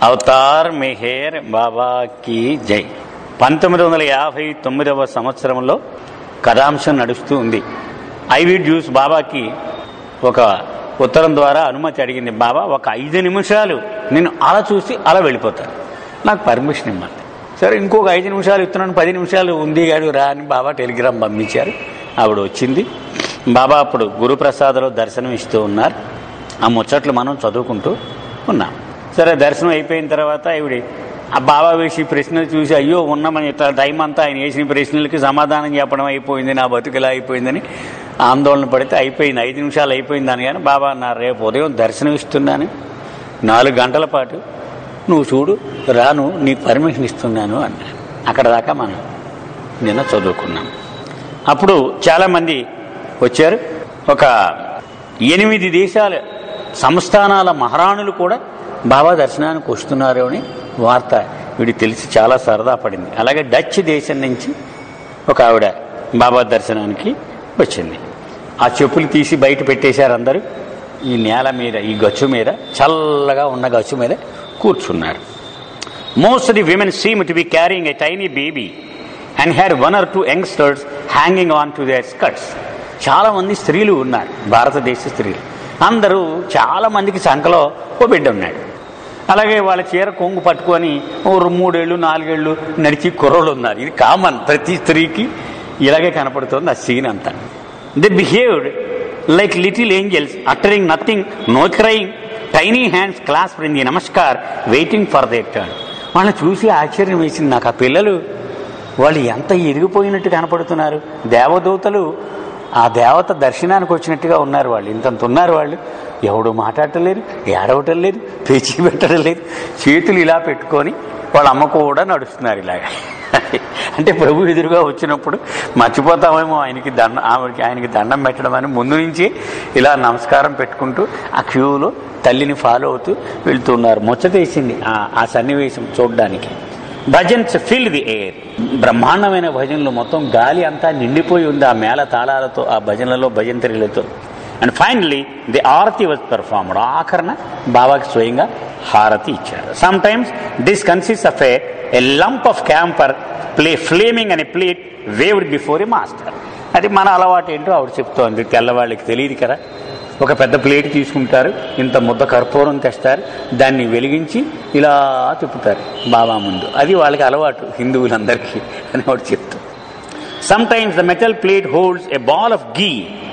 Avatar Meher బాబాకి జై పంతొమ్మిది వందల యాభై తొమ్మిదవ సంవత్సరంలో కథాంశం నడుస్తూ ఉంది ఐవి జ్యూస్ బాబాకి ఒక ఉత్తరం ద్వారా అనుమతి అడిగింది బాబా ఒక ఐదు నిమిషాలు నేను అలా చూసి అలా వెళ్ళిపోతాను నాకు పర్మిషన్ ఇవ్వండి సరే ఇంకొక ఐదు నిమిషాలు ఇస్తున్నాను పది నిమిషాలు ఉంది గాడు రా అని బాబా టెలిగ్రామ్ పంపించారు ఆవిడ వచ్చింది బాబా అప్పుడు గురుప్రసాద్లో దర్శనం ఇస్తూ ఉన్నారు ఆ ముచ్చట్లు మనం చదువుకుంటూ ఉన్నాం సరే దర్శనం అయిపోయిన తర్వాత ఈవిడ ఆ బాబా వేసి ప్రశ్నలు చూసి అయ్యో ఉన్నామని ఇట్లా టైం అంతా ఆయన వేసిన ప్రశ్నలకి సమాధానం చెప్పడం అయిపోయింది నా బతుకులా అయిపోయిందని ఆందోళన పడితే అయిపోయింది ఐదు నిమిషాలు అయిపోయింది అని కానీ బాబా అన్నారు రేపు ఉదయం దర్శనం ఇస్తున్నాను నాలుగు గంటల పాటు నువ్వు చూడు రాను నీకు పర్మిషన్ ఇస్తున్నాను అన్నాను అక్కడ దాకా మనం నిన్న చదువుకున్నాం అప్పుడు చాలామంది వచ్చారు ఒక ఎనిమిది దేశాల సంస్థానాల మహారాణులు కూడా బాబా దర్శనానికి వస్తున్నారు అని వార్త వీడి తెలిసి చాలా సరదా పడింది అలాగే డచ్ దేశం నుంచి ఒక ఆవిడ బాబా దర్శనానికి వచ్చింది ఆ చెప్పులు తీసి బయట పెట్టేశారు అందరూ ఈ నేల మీద ఈ గచ్చు మీద చల్లగా ఉన్న గచ్చు మీద కూర్చున్నారు most the women seem to be carrying a tiny baby and had one or two youngsters hanging on to their skirts చాలా మంది స్త్రీలు ఉన్నారు భారతదేశ స్త్రీలు అందరూ చాలా మందికి సంఖలో ఓ బిడ్డ ఉన్నాడు అలాగే వాళ్ళ చీర కొంగు పట్టుకొని ఓ మూడేళ్ళు నాలుగేళ్ళు నడిచి కుర్రోళ్ళు ఉన్నారు ఇది కామన్ ప్రతి స్త్రీకి ఇలాగే కనపడుతుంది ఆ సీన్ అంతా they behaved like little angels uttering nothing no crying tiny hands clasp in the namaskar waiting for their turn వాళ్ళని చూసి ఆశ్చర్యం వేసింది నాకు ఆ పిల్లలు వాళ్ళు ఎంత ఎదిగిపోయినట్టు కనపడుతున్నారు దేవదూతలు ఆ దేవత దర్శనానికి వచ్చినట్టుగా ఉన్నారు వాళ్ళు ఇంతంత ఉన్నారు వాళ్ళు ఎవడు మాట్లాడటం లేదు ఏడవటం లేదు పేచీ పెట్టడం లేదు చేతులు ఇలా పెట్టుకొని వాళ్ళ అమ్మ కూడా నడుస్తున్నారు ఇలాగా అంటే ప్రభు ఎదురుగా వచ్చినప్పుడు మర్చిపోతామేమో ఆయనకి దండ ఆవిడకి ఆయనకి దండం పెట్టడం అని ముందు నుంచి ఇలా నమస్కారం పెట్టుకుంటూ ఆ క్యూలో తల్లిని ఫాలో అవుతూ వెళ్తున్నారు ముచ్చటేసింది ఆ- ఆ సన్నివేశం చూడడానికి భజన్స్ ఫిల్ ది ఎయిర్ బ్రహ్మాండమైన భజనలు మొత్తం గాలి అంతా నిండిపోయి ఉంది ఆ మేళ తాళాలతో ఆ భజనలలో భజంత్రిలతో and finally the aarti was performed ఆఖరణ బాబాకి స్వయంగా హారతి ఇచ్చారు sometimes this consist of a a lump of camphor play flaming అనే plate waved before a master అది మన అలవాటు ఏంటో ఆవిడ చెప్తోంది తెల్లవాళ్ళకి తెలియదు కదా ఒక పెద్ద ప్లేట్ తీసుకుంటారు ఇంత ముద్ద కర్పూరం తెస్తారు దాన్ని వెలిగించి ఇలా తిప్పుతారు బాబా ముందు అది వాళ్ళకి అలవాటు హిందువులందరికీ అని వాడు చెప్తారు sometimes the metal plate holds a ball of ghee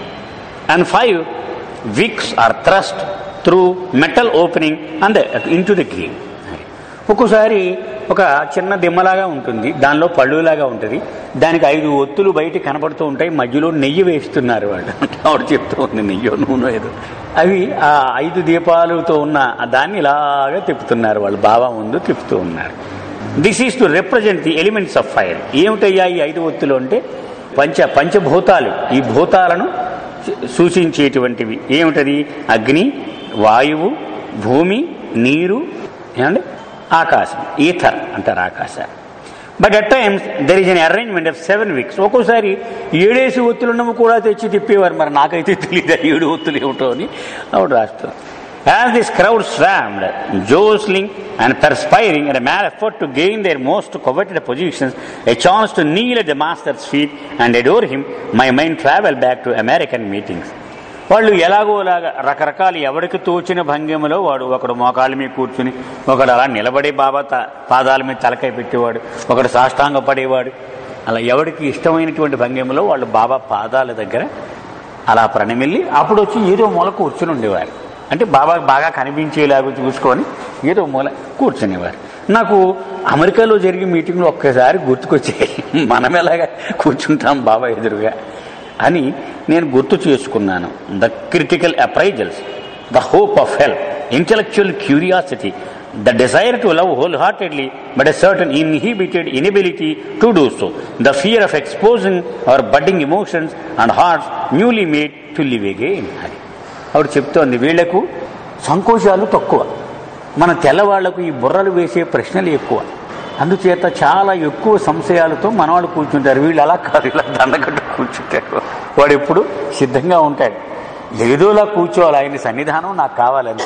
and five wicks are thrust through metal opening and into the ghee ఒక్కోసారి ఒక చిన్న దిమ్మలాగా ఉంటుంది దానిలో పళ్ళులాగా ఉంటుంది దానికి ఐదు ఒత్తులు బయట కనపడుతూ ఉంటాయి మధ్యలో నెయ్యి వేస్తున్నారు వాళ్ళు అంటే ఆవిడ చెప్తూ ఉంది నెయ్యో నూనె ఏదో అవి ఆ ఐదు దీపాలతో ఉన్న ఆ దాన్ని ఇలాగా తిప్పుతున్నారు వాళ్ళు బాబా ముందు తిప్పుతూ ఉన్నారు this is to represent the elements of fire ఏమిటయ్యా ఈ ఐదు ఒత్తులు అంటే పంచ పంచభూతాలు ఈ భూతాలను సూచించేటువంటివి ఏమిటది అగ్ని వాయువు భూమి నీరు ఏమండి ఆకాశం ఈథర్ అంటారు ఆకాశాన్ని but at times there is an arrangement of seven weeks ఒక్కోసారి ఏడేసి ఒత్తులున్నవి కూడా తెచ్చి తిప్పేవారు మరి నాకైతే తెలియదు ఆ ఏడు ఒత్తులు ఏమిటో అని ఆవిడ రాస్తారు As this crowd swarmed, jostling and perspiring in a mad effort to gain their most coveted positions, a chance to kneel at the master's feet and adore him, my mind traveled back to American meetings. వాళ్ళు ఎలాగోలాగా రకరకాల ఎవరికి తోచిన భంగిమలో వాడు ఒకడు మోకాళ్ళ మీద కూర్చుని ఒకడు అలా నిలబడి బాబా త- పాదాల మీద తలకాయ పెట్టేవాడు ఒకడు సాష్టాంగ పడేవాడు అలా ఎవరికి ఇష్టమైనటువంటి భంగిమలో వాళ్ళు బాబా పాదాల దగ్గర అలా ప్రణమిల్లి అప్పుడు వచ్చి ఏదో మూల కూర్చుని ఉండేవారు అంటే బాబా బాగా కనిపించేలాగా చూసుకొని ఏదో మూల కూర్చునేవారు నాకు అమెరికాలో జరిగే మీటింగ్లో ఒక్కసారి గుర్తుకొచ్చాయి మనం ఎలాగా కూర్చుంటాం బాబా ఎదురుగా అని నేను గుర్తు చేసుకున్నాను the critical appraisals the hope of help intellectual curiosity the desire to love wholeheartedly, but a certain inhibited inability to do so, the fear of exposing our budding emotions and hearts newly made to live again. అది ఆవిడ చెప్తోంది వీళ్లకు సంకోచాలు తక్కువ మన తెల్లవాళ్లకు ఈ బుర్రలు వేసే ప్రశ్నలు ఎక్కువ అందుచేత చాలా ఎక్కువ సంశయాలతో మనవాళ్ళు కూర్చుంటారు వీళ్ళు అలా కాదు ఇలా దండగట్టు కూర్చుంటారు వాడు ఎప్పుడు సిద్ధంగా ఉంటాడు ఏదోలా కూర్చోవాలి ఆయన సన్నిధానం నాకు కావాలంతే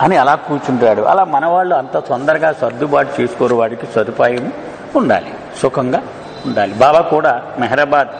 అని అలా కూర్చుంటాడు అలా మనవాళ్ళు అంత తొందరగా సర్దుబాటు చేసుకోరు వాడికి సదుపాయం ఉండాలి సుఖంగా ఉండాలి బాబా కూడా మెహరాబాద్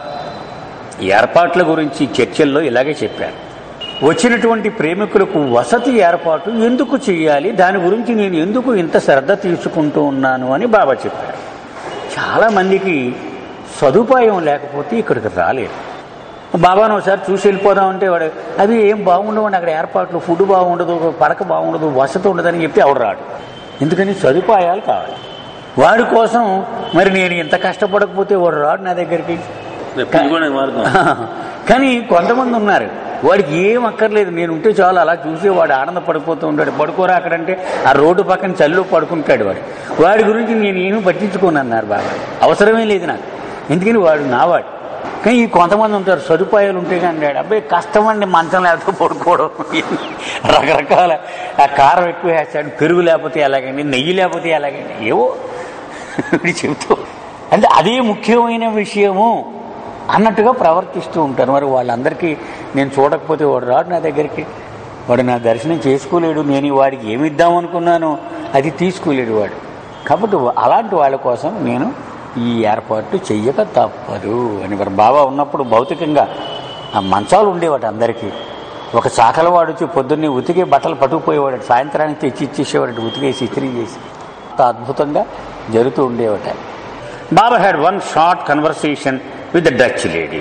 ఏర్పాట్ల గురించి చర్చల్లో ఇలాగే చెప్పారు వచ్చినటువంటి ప్రేమికులకు వసతి ఏర్పాటు ఎందుకు చేయాలి దాని గురించి నేను ఎందుకు ఇంత శ్రద్ధ తీసుకుంటూ ఉన్నాను అని బాబా చెప్పారు చాలామందికి సదుపాయం లేకపోతే ఇక్కడికి రాలేదు బాబాను ఒకసారి చూసి వెళ్ళిపోదామంటే వాడు అవి ఏం బాగుండవు అక్కడ ఏర్పాట్లు ఫుడ్ బాగుండదు పడక బాగుండదు వసతి ఉండదని చెప్పి ఎవడు రాడు ఎందుకని సదుపాయాలు కావాలి వాడి కోసం మరి నేను ఇంత కష్టపడకపోతే వాడు రాడు నా దగ్గరికి పెట్టుకోవడానికి మార్గం కానీ కొంతమంది ఉన్నారు వాడికి ఏం అక్కర్లేదు నేను ఉంటే చాలు అలా చూసి వాడు ఆనందపడిపోతూ ఉంటాడు పడుకోరా అక్కడంటే ఆ రోడ్డు పక్కన చల్లు పడుకుంటాడు వాడు వాడి గురించి నేను ఏమీ పట్టించుకోను అన్నారు బాబా అవసరమే లేదు నాకు ఎందుకని వాడు నావాడు కానీ ఈ కొంతమంది ఉంటారు సదుపాయాలు ఉంటే కానీ అబ్బాయి కష్టమండి మంచం లేకపోతే పడుకోవడం రకరకాల ఆ కారం ఎక్కువ వేస్తాడు పెరుగు లేకపోతే ఎలాగండి నెయ్యి లేకపోతే ఎలాగండి ఏవో వీడు చెబుతూ అంటే అదే ముఖ్యమైన విషయము అన్నట్టుగా ప్రవర్తిస్తూ ఉంటారు మరి వాళ్ళందరికీ నేను చూడకపోతే వాడు రాడు నా దగ్గరికి వాడు నా దర్శనం చేసుకోలేడు నేను ఈ వాడికి ఏమి ఇద్దాం అనుకున్నాను అది తీసుకోలేడు వాడు కాబట్టి అలాంటి వాళ్ళ కోసం నేను ఈ ఏర్పాట్లు చెయ్యక తప్పదు అని మరి బాబా ఉన్నప్పుడు భౌతికంగా ఆ మంచాలు ఉండేవాడు అందరికీ ఒక చాకలవాడు వచ్చి పొద్దున్నే ఉతికే బట్టలు పట్టుకుపోయేవాడు సాయంత్రానికి తెచ్చి ఇచ్చేసేవాడు ఉతికేసి ఇస్త్రీ చేసి అంత అద్భుతంగా జరుగుతూ ఉండేవట Baba had one short conversation with the Dutch lady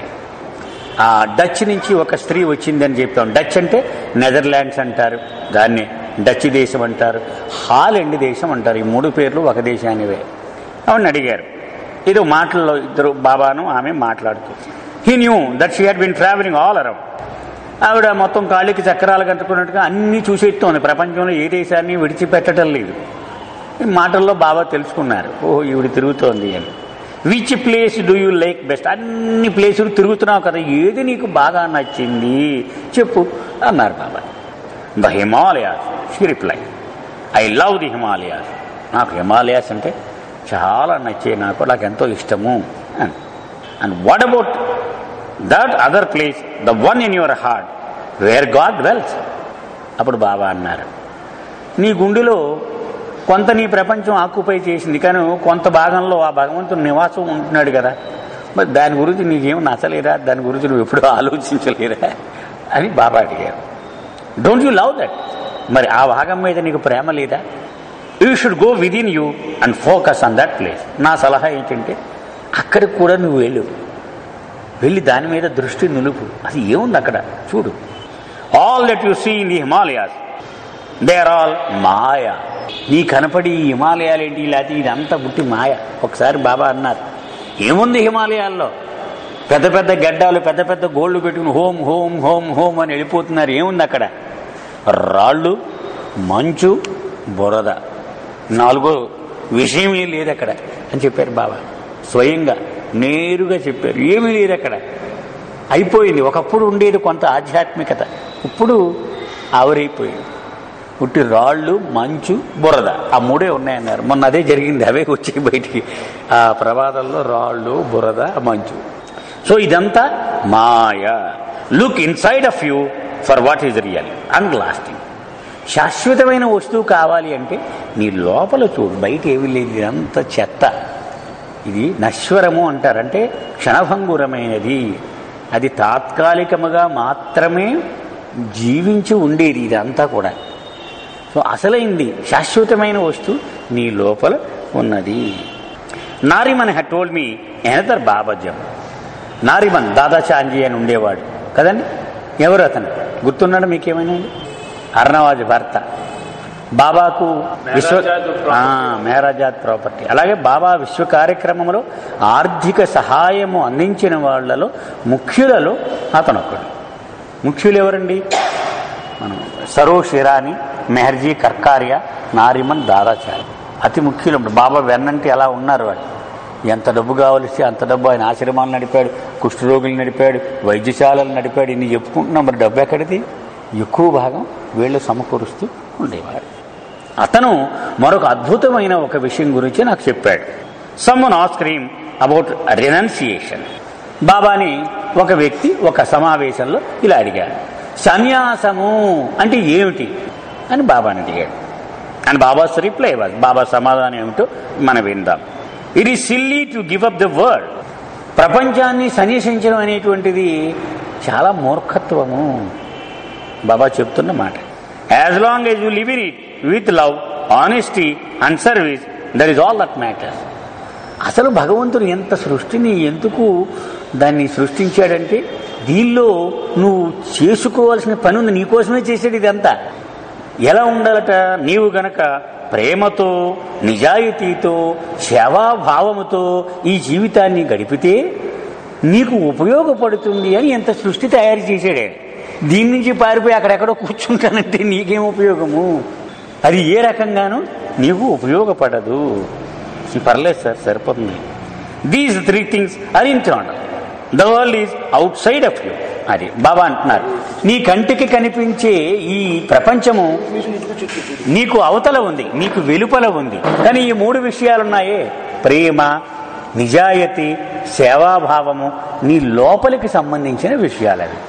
ఆ డచ్ నుంచి ఒక స్త్రీ వచ్చిందని చెప్పాం డచ్ అంటే నెదర్లాండ్స్ అంటారు దాన్ని డచ్ దేశం అంటారు హాలెండ్ దేశం అంటారు ఈ మూడు పేర్లు ఒక దేశానివే ఆవిడని అడిగారు ఇది మాటల్లో ఇద్దరు బాబాను ఆమె మాట్లాడుతూ he knew that she had been travelling all around ఆవిడ మొత్తం కాళ్ళకి చక్రాలు కట్టుకున్నట్టుగా అన్నీ చూసేస్తోంది ప్రపంచంలో ఏ దేశాన్ని విడిచిపెట్టడం లేదు ఈ మాటల్లో బాబా తెలుసుకున్నారు ఓహో ఈవిడ తిరుగుతోంది అని which place do you like best అన్ని ప్లేసులు తిరుగుతున్నావు కదా ఏది నీకు బాగా నచ్చింది చెప్పు అన్నారు Baba the Himalayas she reply I love the Himalayas నాకు హిమాలయాస్ అంటే చాలా నచ్చే నాకు నాకు ఎంతో ఇష్టము అని and what about that other place the one in your heart where God dwells అప్పుడు బాబా అన్నారు నీ గుండెలో కొంత నీ ప్రపంచం ఆక్యుపై చేసింది కానీ కొంత భాగంలో ఆ భగవంతుడు నివాసం ఉంటున్నాడు కదా మరి దాని గురించి నీకేం నచ్చలేదా దాని గురించి నువ్వు ఎప్పుడూ ఆలోచించలేదా అని బాబా అడిగారు డోంట్ యూ లవ్ దట్ మరి ఆ భాగం మీద నీకు ప్రేమ లేదా you should go within you and focus on that place నా సలహా ఏంటంటే అక్కడికి కూడా నువ్వు వెళ్ళు వెళ్ళి దాని మీద దృష్టి నిలుపు అది ఏముంది అక్కడ చూడు all that you see in the Himalayas they are all maya నీ కనపడి ఈ హిమాలయాలు ఏంటి లేకపోతే ఇదంతా పుట్టి మాయ ఒకసారి బాబా అన్నారు ఏముంది హిమాలయాల్లో పెద్ద పెద్ద గడ్డాలు పెద్ద పెద్ద గోళ్ళు పెట్టుకుని హోమ్ హోమ్ హోమ్ హోమ్ అని వెళ్ళిపోతున్నారు ఏముంది అక్కడ రాళ్ళు మంచు బురద నాలుగో విషయమే లేదు అక్కడ అని చెప్పారు బాబా స్వయంగా నేరుగా చెప్పారు ఏమీ లేదు అక్కడ అయిపోయింది ఒకప్పుడు ఉండేది కొంత ఆధ్యాత్మికత ఇప్పుడు ఆవిరైపోయింది పుట్టి రాళ్ళు మంచు బురద ఆ మూడే ఉన్నాయన్నారు మొన్న అదే జరిగింది అవే వచ్చి బయటికి ఆ ప్రమాదంలో రాళ్ళు బురద మంచు సో ఇదంతా మాయ look inside of you for what is real and lasting శాశ్వతమైన వస్తువు కావాలి అంటే నీ లోపల చూడు బయట ఏమీ లేదు ఇదంతా చెత్త ఇది నశ్వరము అంటారు అంటే క్షణభంగురమైనది అది తాత్కాలికముగా మాత్రమే జీవించి ఉండేది ఇదంతా కూడా సో అసలైంది శాశ్వతమైన వస్తువు నీ లోపల ఉన్నది Nariman had told me another బాబజ్యం నారిమన్ దాదాచాంజీ అని ఉండేవాడు కదండి ఎవరు అతను గుర్తున్నాడు మీకేమైనా అర్ణవాజ్ భర్త బాబాకు విశ్వ మేరాజాత్ ఆ, మేరాజాత్ ప్రాపర్టీ అలాగే బాబా విశ్వ కార్యక్రమంలో ఆర్థిక సహాయము అందించిన వాళ్ళలో ముఖ్యులలో అతను ఒకడు ముఖ్యులు ఎవరండి మనం సరోష్ ఇరానీ మెహర్జీ కర్కారియా నారిమన్ దాదాచారి అతి ముఖ్యులు ఇప్పుడు బాబా వెన్నంటే ఎలా ఉన్నారు వాళ్ళు ఎంత డబ్బు కావలిస్తే అంత డబ్బు ఆయన ఆశ్రమాలు నడిపాడు కుష్ఠరోగులు నడిపాడు వైద్యశాలలు నడిపాడు ఇన్ని చెప్పుకుంటున్నాం మరి డబ్బు ఎక్కడిది ఎక్కువ భాగం వీళ్ళు సమకూరుస్తూ ఉండేవాడు అతను మరొక అద్భుతమైన ఒక విషయం గురించి నాకు చెప్పాడు సమ్మన్ ఆస్క్రీమ్ అబౌట్ రెనౌన్సియేషన్ బాబాని ఒక వ్యక్తి ఒక సమావేశంలో ఇలా అడిగాడు సన్యాసము అంటే ఏమిటి అని బాబాని దిగాడు and Baba's reply was Baba సమాధానం ఏమిటో మనం విందాం it is silly to give up the world ప్రపంచాన్ని సన్యసించడం అనేటువంటిది చాలా మూర్ఖత్వము బాబా చెప్తున్న మాట as long as you live in it with love honesty and service that is all that matters అసలు భగవంతుడు ఎంత సృష్టిని ఎందుకు దాన్ని సృష్టించాడంటే దీనిలో నువ్వు చేసుకోవాల్సిన పని ఉంది నీకోసమే చేసేది ఇదంతా ఎలా ఉండాలట నీవు గనక ప్రేమతో నిజాయితీతో సేవాభావముతో ఈ జీవితాన్ని గడిపితే నీకు ఉపయోగపడుతుంది అని ఎంత సృష్టి తయారు చేశాడే దీని నుంచి పారిపోయి అక్కడెక్కడో కూర్చుంటానంటే నీకేం ఉపయోగము అది ఏ రకంగానూ నీకు ఉపయోగపడదు పర్లేదు సార్ సరిపోతుంది these three things are internal the world is outside of you అది బాబా అంటున్నారు నీ కంటికి కనిపించే ఈ ప్రపంచము నీకు అవతల ఉంది నీకు వెలుపల ఉంది కానీ ఈ మూడు విషయాలున్నాయే ప్రేమ నిజాయితీ సేవాభావము నీ లోపలికి సంబంధించిన విషయాలు అవి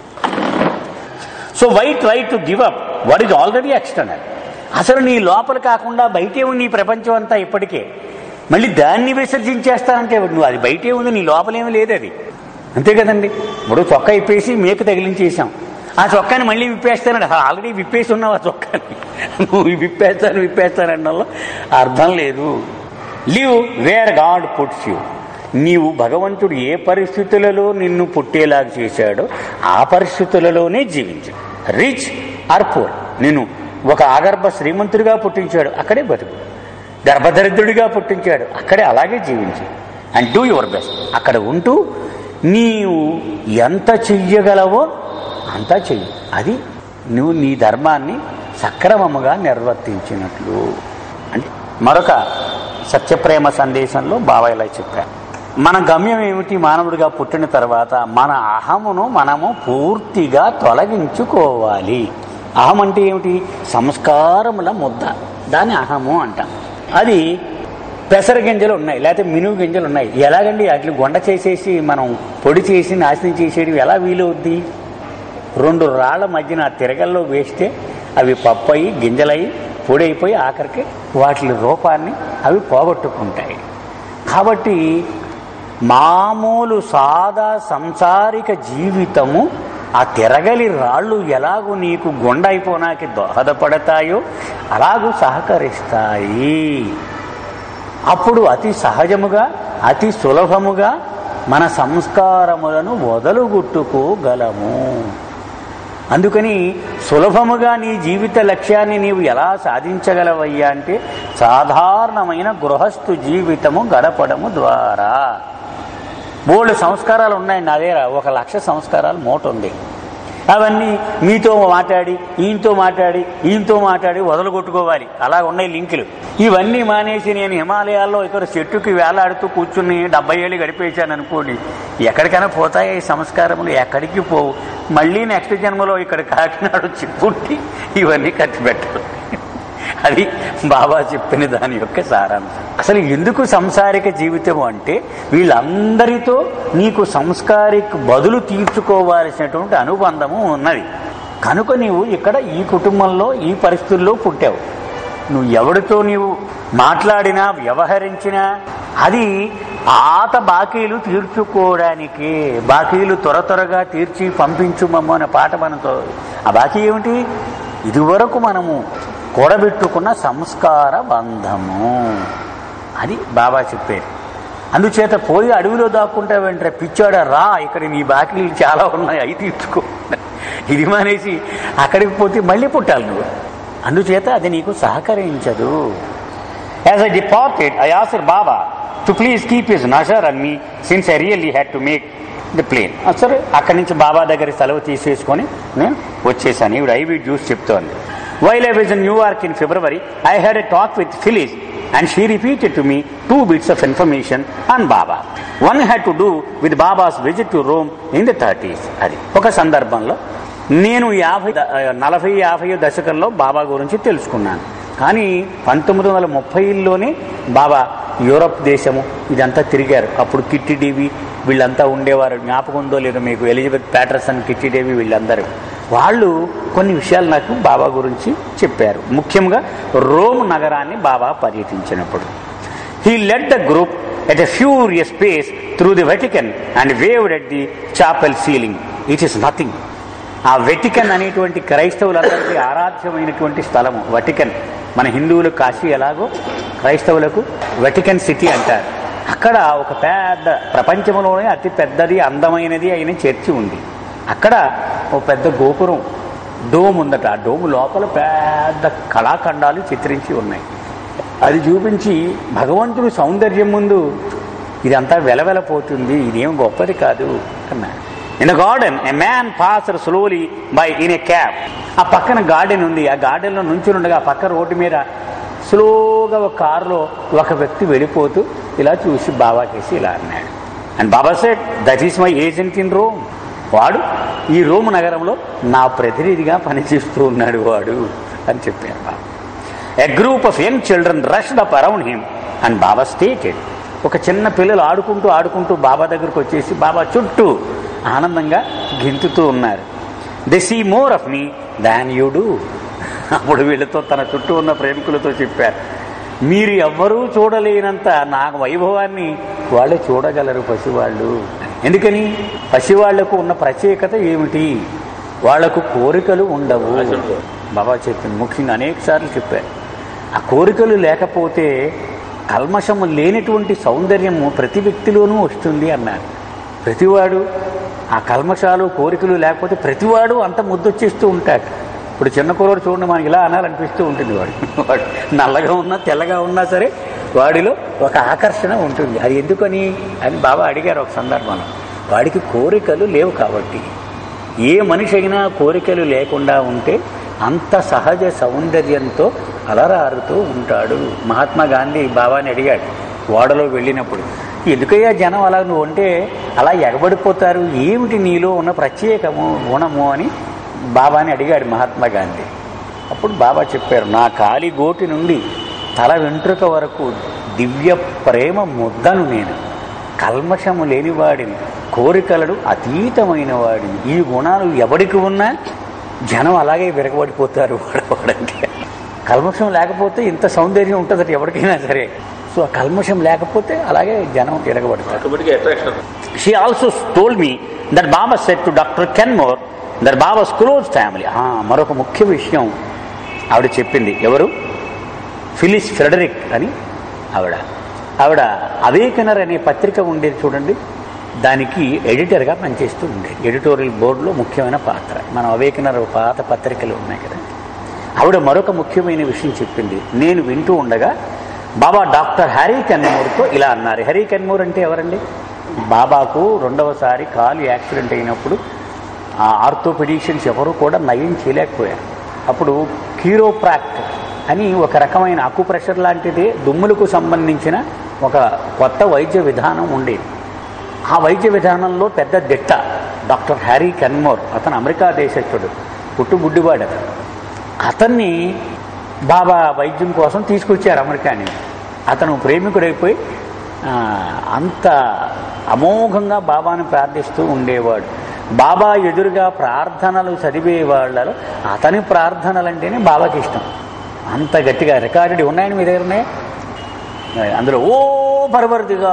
so why try to give up what is already external అసలు నీ లోపల కాకుండా బయటే ఉంది నీ ప్రపంచం అంతా ఇప్పటికే మళ్ళీ దాన్ని విసర్జించేస్తానంటే నువ్వు అది బయటే ఉంది నీ లోపలేమీ లేదు అది అంతే కదండి ఇప్పుడు చొక్కా ఇప్పేసి మేకు తగిలించేసాం ఆ చొక్కాని మళ్ళీ విప్పేస్తానండి అసలు ఆల్రెడీ విప్పేసి ఉన్నావు ఆ చొక్కాని నువ్వు విప్పేస్తాను విప్పేస్తానడంలో అర్థం లేదు live where God puts you నీవు భగవంతుడు ఏ పరిస్థితులలో నిన్ను పుట్టేలాగా చేశాడో ఆ పరిస్థితులలోనే జీవించు రిచ్ ఆర్ పూర్ నిన్ను ఒక ఆగర్భ శ్రీమంతుడిగా పుట్టించాడు అక్కడే బతుకు గర్భదరిద్రుడిగా పుట్టించాడు అక్కడే అలాగే జీవించు అండ్ డూ యువర్ బెస్ట్ అక్కడ ఉంటూ నీవు ఎంత చెయ్యగలవో అంతా చెయ్యి అది నువ్వు నీ ధర్మాన్ని సక్రమముగా నిర్వర్తించినట్లు అంటే మరొక సత్యప్రేమ సందేశంలో బాబా ఇలా చెప్పారు మన గమ్యం ఏమిటి మానవుడిగా పుట్టిన తర్వాత మన అహమును మనము పూర్తిగా తొలగించుకోవాలి అహం అంటే ఏమిటి సంస్కారముల ముద్ద దాన్ని అహము అంటాం అది పెసర గింజలు ఉన్నాయి లేకపోతే మినుగు గింజలు ఉన్నాయి ఎలాగండి వాటిని గొండ చేసేసి మనం పొడి చేసి నాశనం చేసేది ఎలా వీలవుద్ది రెండు రాళ్ల మధ్యన ఆ తిరగల్లో వేస్తే అవి పప్పయి గింజలయి పొడైపోయి ఆఖరికి వాటి రూపాన్ని అవి పోగొట్టుకుంటాయి కాబట్టి మామూలు సాదా సంసారిక జీవితము ఆ తిరగలి రాళ్ళు ఎలాగూ నీకు గుండైపోనాకి దోహదపడతాయో అలాగూ సహకరిస్తాయి అప్పుడు అతి సహజముగా అతి సులభముగా మన సంస్కారములను వదలుగుట్టుకోగలము అందుకని సులభముగా నీ జీవిత లక్ష్యాన్ని నీవు ఎలా సాధించగలవయ్యా అంటే సాధారణమైన గృహస్థు జీవితము గడపడము ద్వారా బోల్డ్ సంస్కారాలు ఉన్నాయి నా దగ్గర ఒక లక్ష సంస్కారాలు మూట ఉంది అవన్నీ మీతో మాట్లాడి ఈయనతో మాట్లాడి ఈయనతో మాట్లాడి వదలగొట్టుకోవాలి అలా ఉన్నాయి లింకులు ఇవన్నీ మానేసి నేను హిమాలయాల్లో ఇక్కడ చెట్టుకి వేలాడుతూ కూర్చుని డెబ్బై ఏళ్ళు గడిపేశాను అనుకోండి ఎక్కడికైనా పోతాయి ఈ సంస్కారములు ఎక్కడికి పోవు మళ్ళీ నెక్స్ట్ జన్మలో ఇక్కడ కాకినాడ వచ్చి పుట్టి ఇవన్నీ ఖర్చు పెట్టాలి అది బాబా చెప్పిన దాని యొక్క సారాంశం అసలు ఎందుకు సంసారిక జీవితం అంటే వీళ్ళందరితో నీకు సంస్కారిక బదులు తీర్చుకోవాల్సినటువంటి అనుబంధము ఉన్నది కనుక నీవు ఇక్కడ ఈ కుటుంబంలో ఈ పరిస్థితుల్లో పుట్టావు నువ్వు ఎవరితో నీవు మాట్లాడినా వ్యవహరించినా అది పాత బాకీలు తీర్చుకోవడానికి బాకీలు త్వర త్వరగా తీర్చి పంపించుమమ్మ అనే పాట మనతో ఆ బాకీ ఏమిటి ఇదివరకు మనము కూడబెట్టుకున్న సంస్కార బంధము అది బాబా చెప్పారు అందుచేత పోయి అడవిలో దాక్కుంటా వెంటనే పిచ్చాడా రా ఇక్కడ నీ బాకీలు చాలా ఉన్నాయి అవి తీర్చుకో ఇది మానేసి అక్కడికి పోతే మళ్ళీ పుట్టాలి నువ్వు అందుచేత అది నీకు సహకరించదు యాజ్ ఐ డిపార్టెడ్ ఐ ఆసర్ Baba to please keep his నషర్ and me since I really had to make the plane సరే అక్కడి నుంచి బాబా దగ్గర సెలవు తీసేసుకొని నేను వచ్చేసాను ఇవి ఐవి జ్యూస్ చెప్తోంది while I was in New York in February I had a talk with Phyllis and she repeated to me two bits of information on Baba one had to do with Baba's visit to Rome in the thirties అది ఒక సందర్భంలో నేను యాభై నలభై యాభై దశకంలో బాబా గురించి తెలుసుకున్నాను కానీ పంతొమ్మిది వందల ముప్పైలోనే బాబా యూరప్ దేశము ఇదంతా తిరిగారు అప్పుడు కిట్టి డీవి వీళ్ళంతా ఉండేవారు జ్ఞాపకం ఉందో లేదో మీకు ఎలిజబెత్ ప్యాటర్సన్ కిట్టి డేవి వీళ్ళందరూ వాళ్ళు కొన్ని విషయాలు నాకు బాబా గురించి చెప్పారు ముఖ్యంగా రోమ్ నగరాన్ని బాబా పర్యటించినప్పుడు he led the group at a furious pace through the Vatican and waved at the chapel ceiling it is nothing ఆ వెటికన్ అనేటువంటి క్రైస్తవులందరికీ ఆరాధ్యమైనటువంటి స్థలము వటికన్ మన హిందువులు కాశీ ఎలాగో క్రైస్తవులకు వెటికన్ సిటీ అంటారు అక్కడ ఒక పెద్ద ప్రపంచంలోనే అతి పెద్దది అందమైనది అయిన చర్చి ఉంది అక్కడ ఒక పెద్ద గోపురం డోమ్ ఉందట ఆ డోమ్ లోపల పెద్ద కళాఖండాలు చిత్రించి ఉన్నాయి అది చూపించి భగవంతుడు సౌందర్యం ముందు ఇదంతా వెలవెలపోతుంది ఇదేం గొప్పది కాదు అన్నాడు in garden a man passed slowly by in a cab ఆ పక్కన గార్డెన్ ఉంది ఆ గార్డెన్లో నుంచి ఉండగా ఆ పక్క రోడ్డు మీద స్లోగా ఒక కారులో ఒక వ్యక్తి వెళ్ళిపోతూ ఇలా చూసి బాబాకేసి ఇలా అన్నాడు and Baba said that is my agent in Rome వాడు ఈ రోమ్ నగరంలో నా ప్రతినిధిగా పనిచేస్తూ ఉన్నాడు వాడు అని చెప్పారు Baba a group of young children rushed up around him and Baba stated ఒక చిన్న పిల్లలు ఆడుకుంటూ ఆడుకుంటూ బాబా దగ్గరకు వచ్చేసి బాబా చుట్టూ ఆనందంగా గెంతుతూ ఉన్నారు they see more of me than you do అప్పుడు వీళ్ళతో తన చుట్టూ ఉన్న ప్రేమికులతో చెప్పారు మీరు ఎవ్వరూ చూడలేనంత నా వైభవాన్ని వాళ్ళు చూడగలరు పసివాళ్ళు ఎందుకని పసివాళ్లకు ఉన్న ప్రత్యేకత ఏమిటి వాళ్లకు కోరికలు ఉండవు బాబా చెప్పింది ముఖ్యంగా అనేక సార్లు చెప్పారు ఆ కోరికలు లేకపోతే కల్మషము లేనటువంటి సౌందర్యము ప్రతి వ్యక్తిలోనూ వస్తుంది అన్నారు ప్రతివాడు ఆ కల్మషాలు కోరికలు లేకపోతే ప్రతివాడు అంత ముద్దొచ్చేస్తూ ఉంటాడు ఇప్పుడు చిన్న కుర్రోడు చూడండి మనకి ఇలా అనాలనిపిస్తూ ఉంటుంది వాడు వాడు నల్లగా ఉన్నా తెల్లగా ఉన్నా సరే వాడిలో ఒక ఆకర్షణ ఉంటుంది అది ఎందుకని అని బాబా అడిగారు ఒక సందర్భంలో వాడికి కోరికలు లేవు కాబట్టి ఏ మనిషి అయినా కోరికలు లేకుండా ఉంటే అంత సహజ సౌందర్యంతో అలరారుతూ ఉంటాడు మహాత్మా గాంధీ బాబాని అడిగాడు ఓడలో వెళ్ళినప్పుడు ఎందుకయ్యా జనం అలా నువ్వు అంటే అలా ఎగబడిపోతారు ఏమిటి నీలో ఉన్న ప్రత్యేకము గుణము అని బాబాని అడిగాడు మహాత్మా గాంధీ అప్పుడు బాబా చెప్పారు నా కాలి గోటి నుండి తల వెంట్రుక వరకు దివ్య ప్రేమ ముద్దను నేను కల్మషము లేనివాడిని కోరికలను అతీతమైన వాడిని ఈ గుణాలు ఎవరికి ఉన్నా జనం అలాగే విరగబడిపోతారు వాడు వాడంటే కల్మషం లేకపోతే ఇంత సౌందర్యం ఉంటుందట ఎవరికైనా సరే సో ఆ కల్మషం లేకపోతే అలాగే జనం విరగబడతారు automatic attraction she also told me that Baba said to doctor Kenmore that Baba's close family మరొక ముఖ్య విషయం ఆవిడ చెప్పింది ఎవరు ఫిలిస్ ఫ్రెడరిక్ అని ఆవిడ ఆవిడ అవేకనర్ అనే పత్రిక ఉండేది చూడండి దానికి ఎడిటర్గా పనిచేస్తూ ఉండేది ఎడిటోరియల్ బోర్డులో ముఖ్యమైన పాత్ర మనం అవేకనర్ పాత పత్రికలు ఉన్నాయి కదా ఆవిడ మరొక ముఖ్యమైన విషయం చెప్పింది నేను వింటూ ఉండగా బాబా డాక్టర్ హ్యారీ కన్మూర్తో ఇలా అన్నారు హ్యారీ కన్మూర్ అంటే ఎవరండి బాబాకు రెండవసారి కాలు యాక్సిడెంట్ అయినప్పుడు ఆ ఆర్థోపెడిషియన్స్ ఎవరు కూడా నయం చేయలేకపోయారు అప్పుడు కీరోప్రాక్ట్ అని ఒక రకమైన అకుప్రెషర్ లాంటిది దుమ్ములకు సంబంధించిన ఒక కొత్త వైద్య విధానం ఉండేది ఆ వైద్య విధానంలో పెద్ద దిట్ట డాక్టర్ హ్యారీ కన్మోర్ అతను అమెరికా దేశస్థుడు పుట్టుబుడ్డివాడు అతను అతన్ని బాబా వైద్యం కోసం తీసుకొచ్చారు అమెరికా నుంచి అతను ప్రేమికుడైపోయి ఆ, అంత అమోఘంగా బాబాను ప్రార్థిస్తూ ఉండేవాడు బాబా ఎదురుగా ప్రార్థనలు చదివే వాళ్ళలో అతని ప్రార్థనలు అంటేనే బాబాకి ఇష్టం అంత గట్టిగా రికార్డు ఉన్నాయని మీ దగ్గరనే అందులో ఓ పరవర్దిగా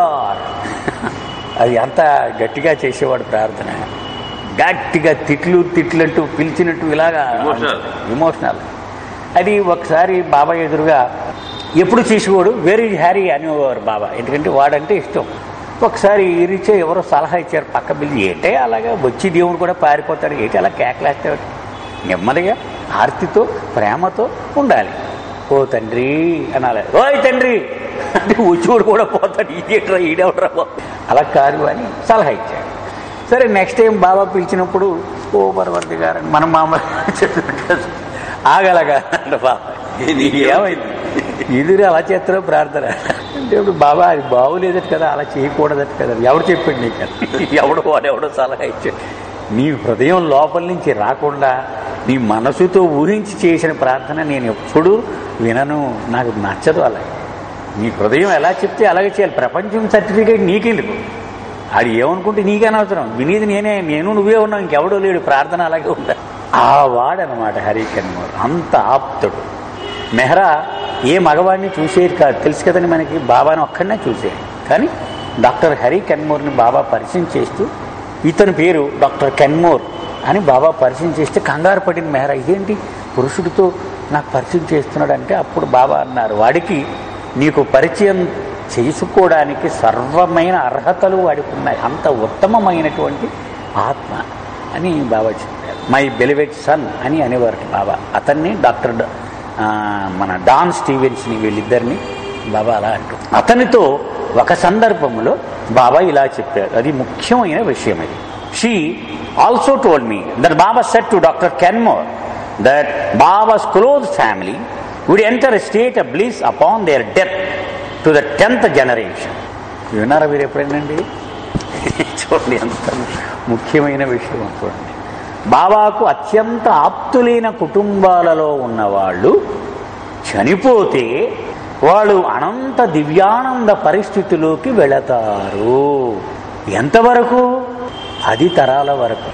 అది అంత గట్టిగా చేసేవాడు ప్రార్థన గట్టిగా తిట్లు తిట్లంటూ పిలిచినట్టు ఇలాగా Emotional. ఇమోషనల్ అది ఒకసారి బాబా ఎదురుగా ఎప్పుడు చేసేవాడు వెరీ హ్యారీ అనేవారు బాబా ఎందుకంటే వాడంటే ఇష్టం ఒకసారి ఇరిచే ఎవరో సలహా ఇచ్చారు పక్క బిల్లి ఏంటే అలాగా వచ్చి దేవుడు కూడా పారిపోతాడు ఏంటి అలా కేకలేస్తాడు నెమ్మదిగా ఆర్తితో ప్రేమతో ఉండాలి ఓ తండ్రి అనాలి ఓయ్ తండ్రి అంటే వచ్చేవాడు కూడా పోతాడు ఈడేట్రా ఈడెవడరా బాబు. అలా కాదు అని సలహా ఇచ్చాడు సరే నెక్స్ట్ టైం బాబా పిలిచినప్పుడు ఓ పరవర్తి గారు అని మన మామ చెప్పినట్టు ఆగలగా అంటే బాబా ఇది ఏమైంది ఎదురు అలా చేస్తారో ప్రార్థన అంటే ఇప్పుడు బాబా అది బాగులేదట కదా అలా చేయకూడదట కదా ఎవడు చెప్పాడు నీకు అది? ఎవడో వాడెవడో సలహా ఇచ్చాడు నీ హృదయం లోపల నుంచి రాకుండా నీ మనసుతో ఊహించి చేసిన ప్రార్థన నేను ఎప్పుడూ వినను నాకు నచ్చదు అలా నీ హృదయం ఎలా చెప్తే అలాగే చేయాలి ప్రపంచం సర్టిఫికేట్ నీకెందుకు అది ఏమనుకుంటే నీకే అనవసరం వినేది నేనే నేను నువ్వే ఉన్నావు ఇంకెవడో లేడు ప్రార్థన అలాగే ఉండాలి ఆ వాడనమాట హరి కన్మోర్ అంత ఆప్తుడు మెహ్రా ఏ మగవాడిని చూసేది కాదు తెలుసు కదండి మనకి బాబాని ఒక్కడనే చూసేది కానీ డాక్టర్ హరి కెన్మోర్ని బాబా పరిచయం చేస్తూ ఇతని పేరు డాక్టర్ కెన్మోర్ అని బాబా పరిచయం చేస్తే కంగారు పడిన మెహ్రా ఇదేంటి పురుషుడితో నాకు పరిచయం చేస్తున్నాడంటే అప్పుడు బాబా అన్నారు వాడికి నీకు పరిచయం చేసుకోవడానికి సర్వమైన అర్హతలు వాడికి ఉన్నాయి అంత ఉత్తమమైనటువంటి ఆత్మ అని బాబా చెప్పారు మై బెలివెట్ సన్ అని అనేవారు బాబా అతన్ని డాక్టర్ డ- ఆ, మన డాన్ స్టీవెన్స్ని వీళ్ళిద్దరిని బాబా అలా అంటూ అతనితో ఒక సందర్భంలో బాబా ఇలా చెప్పారు అది ముఖ్యమైన విషయం అది she also told me that Baba said to doctor Kenmore that Baba's close family would enter state of bliss upon their death to the tenth generation విన్నారా మీరు ఎప్పుడైనండి చూడండి ఎంత ముఖ్యమైన విషయం చూడండి బాబాకు అత్యంత ఆప్తులైన కుటుంబాలలో ఉన్నవాళ్ళు చనిపోతే వాళ్ళు అనంత దివ్యానంద పరిస్థితిలోకి వెళతారు ఎంతవరకు పది తరాల వరకు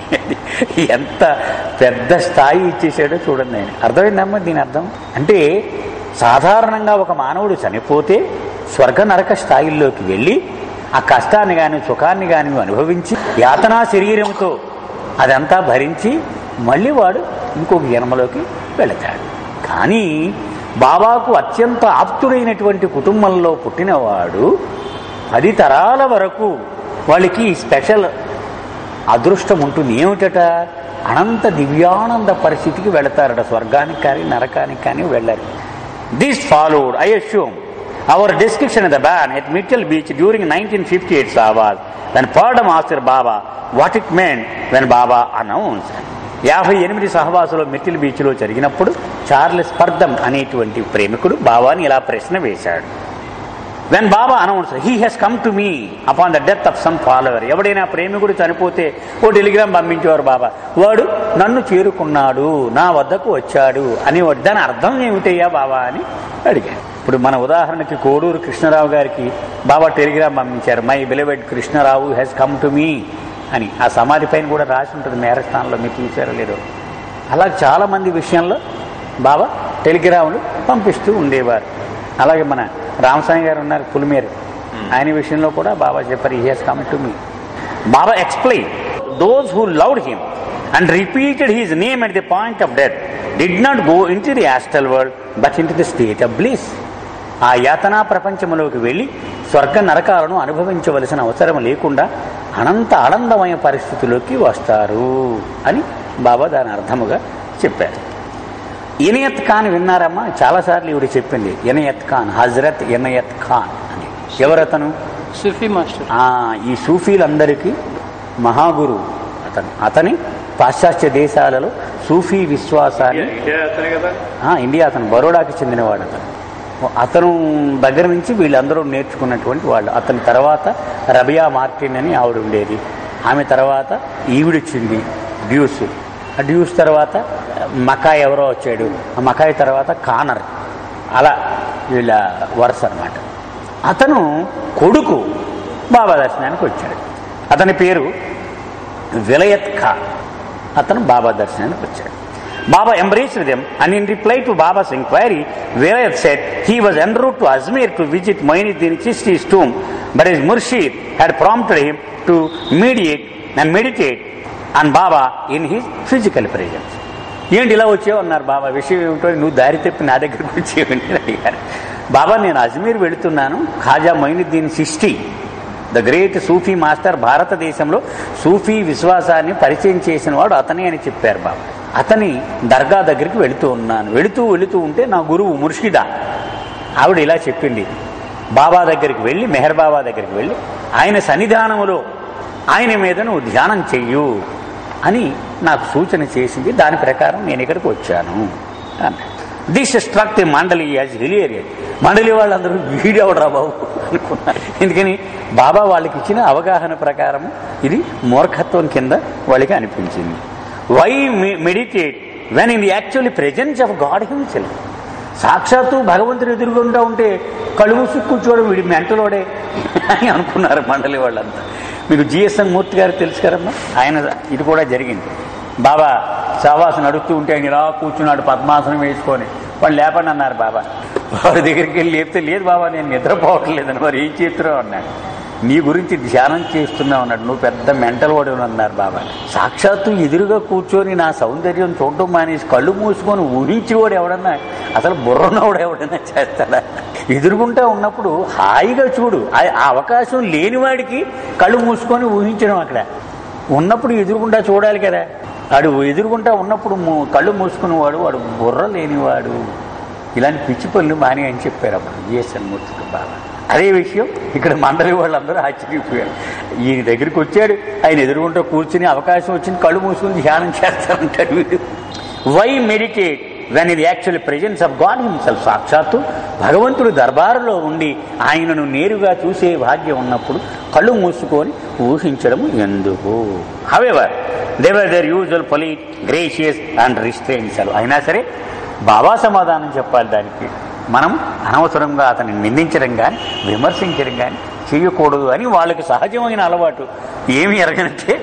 ఎంత పెద్ద స్థాయి ఇచ్చేసాడో చూడండి ఆయన అర్థమైందమ్మా దీని అర్థం అంటే సాధారణంగా ఒక మానవుడు చనిపోతే స్వర్గ నరక స్థాయిల్లోకి వెళ్ళి ఆ కష్టాన్ని కానీ సుఖాన్ని కానీ అనుభవించి యాతనా శరీరంతో అదంతా భరించి మళ్ళీ వాడు ఇంకొక జన్మలోకి వెళతాడు కానీ బాబాకు అత్యంత ఆప్తుడైనటువంటి కుటుంబంలో పుట్టినవాడు పది తరాల వరకు వాళ్ళకి స్పెషల్ అదృష్టం ఉంటుంది ఏమిటట అనంత దివ్యానంద పరిస్థితికి వెళతారట స్వర్గానికి కానీ నరకానికి కానీ వెళ్ళరు this followed I assume our description the ban at Myrtle Beach during nineteen fifty eight sahavas when Purdom master Baba what it meant when Baba announce యాభై ఎనిమిది సహవాసులో మిట్టిల్ బీచ్లో జరిగినప్పుడు చార్లెస్ పర్దం అనేటువంటి ప్రేమికుడు బాబాని ఇలా ప్రశ్న వేశాడు when Baba announce he has come to me upon the death of some follower ఎవడైనా ప్రేమికుడు చనిపోతే ఓ టెలిగ్రామ్ పంపించేవారు బాబా వాడు నన్ను చేరుకున్నాడు నా వద్దకు వచ్చాడు అని దాని అర్థం ఏమిటయ్యా బాబా అని అడిగాను ఇప్పుడు మన ఉదాహరణకి కోడూరు కృష్ణరావు గారికి బాబా టెలిగ్రామ్ పంపించారు my beloved Krishnarao has come to me అని ఆ సమాధి పైన కూడా రాసి ఉంటుంది మేరస్థానంలో మీరు చూసారో లేదో అలా చాలామంది విషయంలో బాబా టెలిగ్రాములు పంపిస్తూ ఉండేవారు అలాగే మన రామస్వామి గారు ఉన్నారు పులిమేరు ఆయన విషయంలో కూడా బాబా చెప్పారు he has come to me Baba explain those who loved him and repeated his name at the point of death did not go into the astral world but into the state of bliss ఆ యాతనా ప్రపంచంలోకి వెళ్ళి స్వర్గ నరకాలను అనుభవించవలసిన అవసరం లేకుండా అనంత ఆనందమయ పరిస్థితిలోకి వస్తారు అని బాబా దాని అర్థముగా చెప్పారు ఇనయత్ ఖాన్ విన్నారమ్మా చాలాసార్లు ఇవిడ చెప్పింది ఇనయత్ ఖాన్ హజరత్ ఇనయత్ ఖాన్ అని ఎవరతను సూఫీ మాస్టర్ ఆ, ఈ సూఫీలందరికీ మహాగురు అతను అతని పాశ్చాత్య దేశాలలో సూఫీ విశ్వాసాన్ని ఆ, ఇండియా అతను బరోడాకి చెందినవాడు అతను అతను దగ్గర నుంచి వీళ్ళందరూ నేర్చుకున్నటువంటి వాళ్ళు అతని తర్వాత రబియా మార్టిన్ అని ఆవిడ ఉండేది ఆమె తర్వాత ఈవిడొచ్చింది డ్యూస్ ఆ డ్యూస్ తర్వాత మకాయ్ ఎవరో వచ్చాడు ఆ మకాయ్ తర్వాత కానర్ అలా వీళ్ళ వరుస అనమాట అతను కొడుకు బాబా దర్శనానికి వచ్చాడు అతని పేరు విలయత్ ఖాన్ అతను బాబా దర్శనానికి వచ్చాడు Baba embraced them and in reply to Baba's enquiry Vilayat said he was en route to Ajmer to visit Moinuddin Chishti's tomb but his murshid had prompted him to mediate and meditate on Baba in his physical presence. ఏంటి ఇలా వచ్చావు అన్నారు బాబా విషయం ఏమిటో నువ్వు దారి తప్పి నా దగ్గరకు వచ్చేవండి అని అడిగారు బాబా నేను అజ్మీర్ వెళుతున్నాను Khwaja Moinuddin Chishti the great Sufi master భారతదేశంలో సూఫీ విశ్వాసాన్ని పరిచయం చేసిన వాడు అతనే అని చెప్పారు బాబా అతని దర్గా దగ్గరికి వెళుతూ ఉన్నాను వెళుతూ వెళుతూ ఉంటే నా గురువు ముర్షిదా ఆవిడ ఇలా చెప్పింది బాబా దగ్గరికి వెళ్ళి మెహర్ బాబా దగ్గరికి వెళ్ళి ఆయన సన్నిధానములో ఆయన మీద నువ్వు ధ్యానం చెయ్యు అని నాకు సూచన చేసింది దాని ప్రకారం నేను ఇక్కడికి వచ్చాను అన్నాడు this struck the mandali as hilarious మండలి వాళ్ళందరూ వీడెవడరా బాబు అనుకున్నారు ఎందుకని బాబా వాళ్ళకి ఇచ్చిన అవగాహన ప్రకారం ఇది మూర్ఖత్వం కింద వాళ్ళకి అనిపించింది why meditate when in the actually presence of God himself సాక్షాత్తు భగవంతుడు ఎదురుగుంటా ఉంటే కళ్ళు మూసి కూర్చోవడం వీడి మెంటలోడే అని అనుకున్నారు మండలి వాళ్ళంతా మీకు జిఎస్ఎన్ మూర్తి గారు తెలుసు కదమ్మా ఆయన ఇది కూడా జరిగింది బాబా సావాసం నడుస్తూ ఉంటే ఆయన ఇలా కూర్చున్నాడు పద్మాసనం వేసుకొని వాళ్ళు లేపండి అన్నారు బాబా వారి దగ్గరికి వెళ్ళి లేపితే లేదు బాబా నేను నిద్రపోవట్లేదని మరి ఏం చేస్తున్నావు అన్నాడు నీ గురించి ధ్యానం చేస్తున్నావు అన్నాడు నువ్వు పెద్ద మెంటల్ వాడు అన్నారు బాబా సాక్షాత్తు ఎదురుగా కూర్చొని నా సౌందర్యం చూడటం మానేసి కళ్ళు మూసుకొని ఊహించేవాడు ఎవడన్నా అసలు బుర్రన్నవాడు ఎవడన్నా చేస్తాడా ఎదురుగుంటా ఉన్నప్పుడు హాయిగా చూడు ఆ ఆ అవకాశం లేనివాడికి కళ్ళు మూసుకొని ఊహించడం అక్కడ ఉన్నప్పుడు ఎదురుగుండా చూడాలి కదా వాడు ఎదురుగుంటా ఉన్నప్పుడు మూ- కళ్ళు మూసుకునేవాడు వాడు బుర్ర లేనివాడు ఇలాంటి పిచ్చి పనులు మాని అని చెప్పారు అప్పుడు విఎస్ఎన్ మూర్తికి బాబా అదే విషయం ఇక్కడ మండలి వాళ్ళందరూ ఆశ్చర్యపోయారు ఈయన దగ్గరికి వచ్చాడు ఆయన ఎదురుగుంటా కూర్చుని అవకాశం వచ్చింది కళ్ళు మూసుకుని ధ్యానం చేస్తారంటాడు వీడు వై మెడిటేట్ వెన్ ఇది actual presence of God himself సాక్షాత్తు భగవంతుడు దర్బారులో ఉండి ఆయనను నేరుగా చూసే భాగ్యం ఉన్నప్పుడు కళ్ళు మూసుకొని ఊహించడం ఎందుకు however they were their usual polite gracious and restrained అయినా సరే బాబా సమాధానం చెప్పాలి దానికి మనం అనవసరంగా అతన్ని నిందించడం కానీ విమర్శించడం కానీ చేయకూడదు అని వాళ్ళకి సహజమైన అలవాటు ఏమి ఎరగనంటే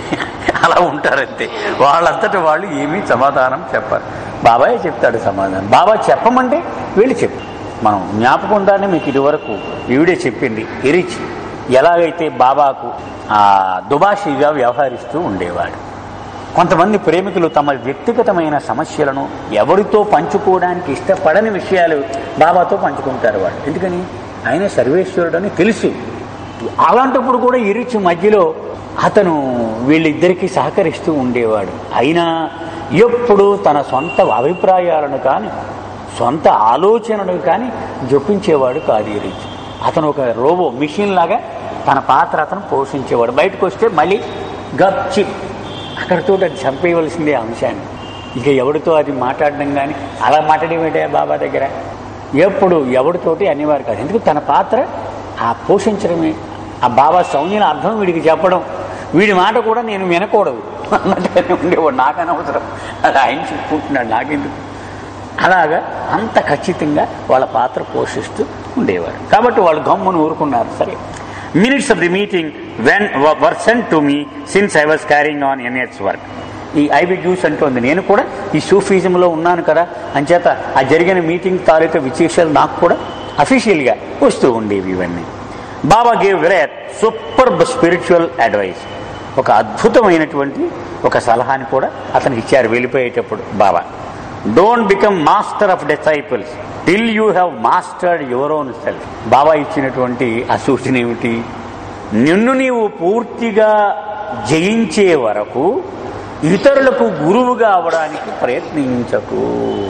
అలా ఉంటారంతే వాళ్ళంతటి వాళ్ళు ఏమీ సమాధానం చెప్పారు బాబాయ్ చెప్తాడు సమాధానం బాబా చెప్పమంటే వీళ్ళు చెప్పు మనం జ్ఞాపకం ఉండాలని మీకు ఇదివరకు ఈవిడే చెప్పింది ఎరిచి ఎలాగైతే బాబాకు ఆ దుబాషిగా వ్యవహరిస్తూ ఉండేవాడు కొంతమంది ప్రేమికులు తమ వ్యక్తిగతమైన సమస్యలను ఎవరితో పంచుకోవడానికి ఇష్టపడని విషయాలు బాబాతో పంచుకుంటారు వాళ్ళు ఎందుకని ఆయన సర్వేశ్వరుడు అని తెలుసు అలాంటప్పుడు కూడా ఇరుచి మధ్యలో అతను వీళ్ళిద్దరికీ సహకరిస్తూ ఉండేవాడు అయినా ఎప్పుడు తన సొంత అభిప్రాయాలను కానీ సొంత ఆలోచనలు కానీ జొప్పించేవాడు కాదు ఇరుచి అతను ఒక రోబో మిషన్ లాగా తన పాత్ర అతను పోషించేవాడు బయటకు వస్తే మళ్ళీ గప్చి అక్కడితో అది చంపేయవలసిందే ఆ అంశాన్ని ఇక ఎవరితో అది మాట్లాడడం కానీ అలా మాట్లాడేమిటే బాబా దగ్గర ఎప్పుడు ఎవరితోటి అనేవారు కాదు ఎందుకు తన పాత్ర ఆ పోషించడమే ఆ బాబా సౌమ్యన అర్థం వీడికి చెప్పడం వీడి మాట కూడా నేను వినకూడదు అన్నట్టుగానే ఉండేవాడు నాకు అనవసరం అది ఆయన చెప్పుకుంటున్నాడు నాకెందుకు అలాగా అంత ఖచ్చితంగా వాళ్ళ పాత్ర పోషిస్తూ ఉండేవారు కాబట్టి వాళ్ళు గమ్మును ఊరుకున్నారు సరే minutes of the meeting when were sent to me since I was carrying on Inayat's work ఈ ఐవి జ్యూస్ అంటోంది నేను కూడా ఈ సూఫీజంలో ఉన్నాను కదా అంచేత ఆ జరిగిన మీటింగ్ తాలూకా విశేషాలు నాకు కూడా అఫీషియల్గా వస్తూ ఉండేవి ఇవన్నీ Baba gave very super spiritual advice ఒక అద్భుతమైనటువంటి ఒక సలహాని కూడా అతనికి ఇచ్చారు వెళ్ళిపోయేటప్పుడు Baba don't become master of disciples till you have mastered your own self Baba ఇచ్చినటువంటి ఆ సూచన ఏమిటి నిన్ను నీవు పూర్తిగా జయించే వరకు ఇతరులకు గురువుగా అవడానికి ప్రయత్నించకు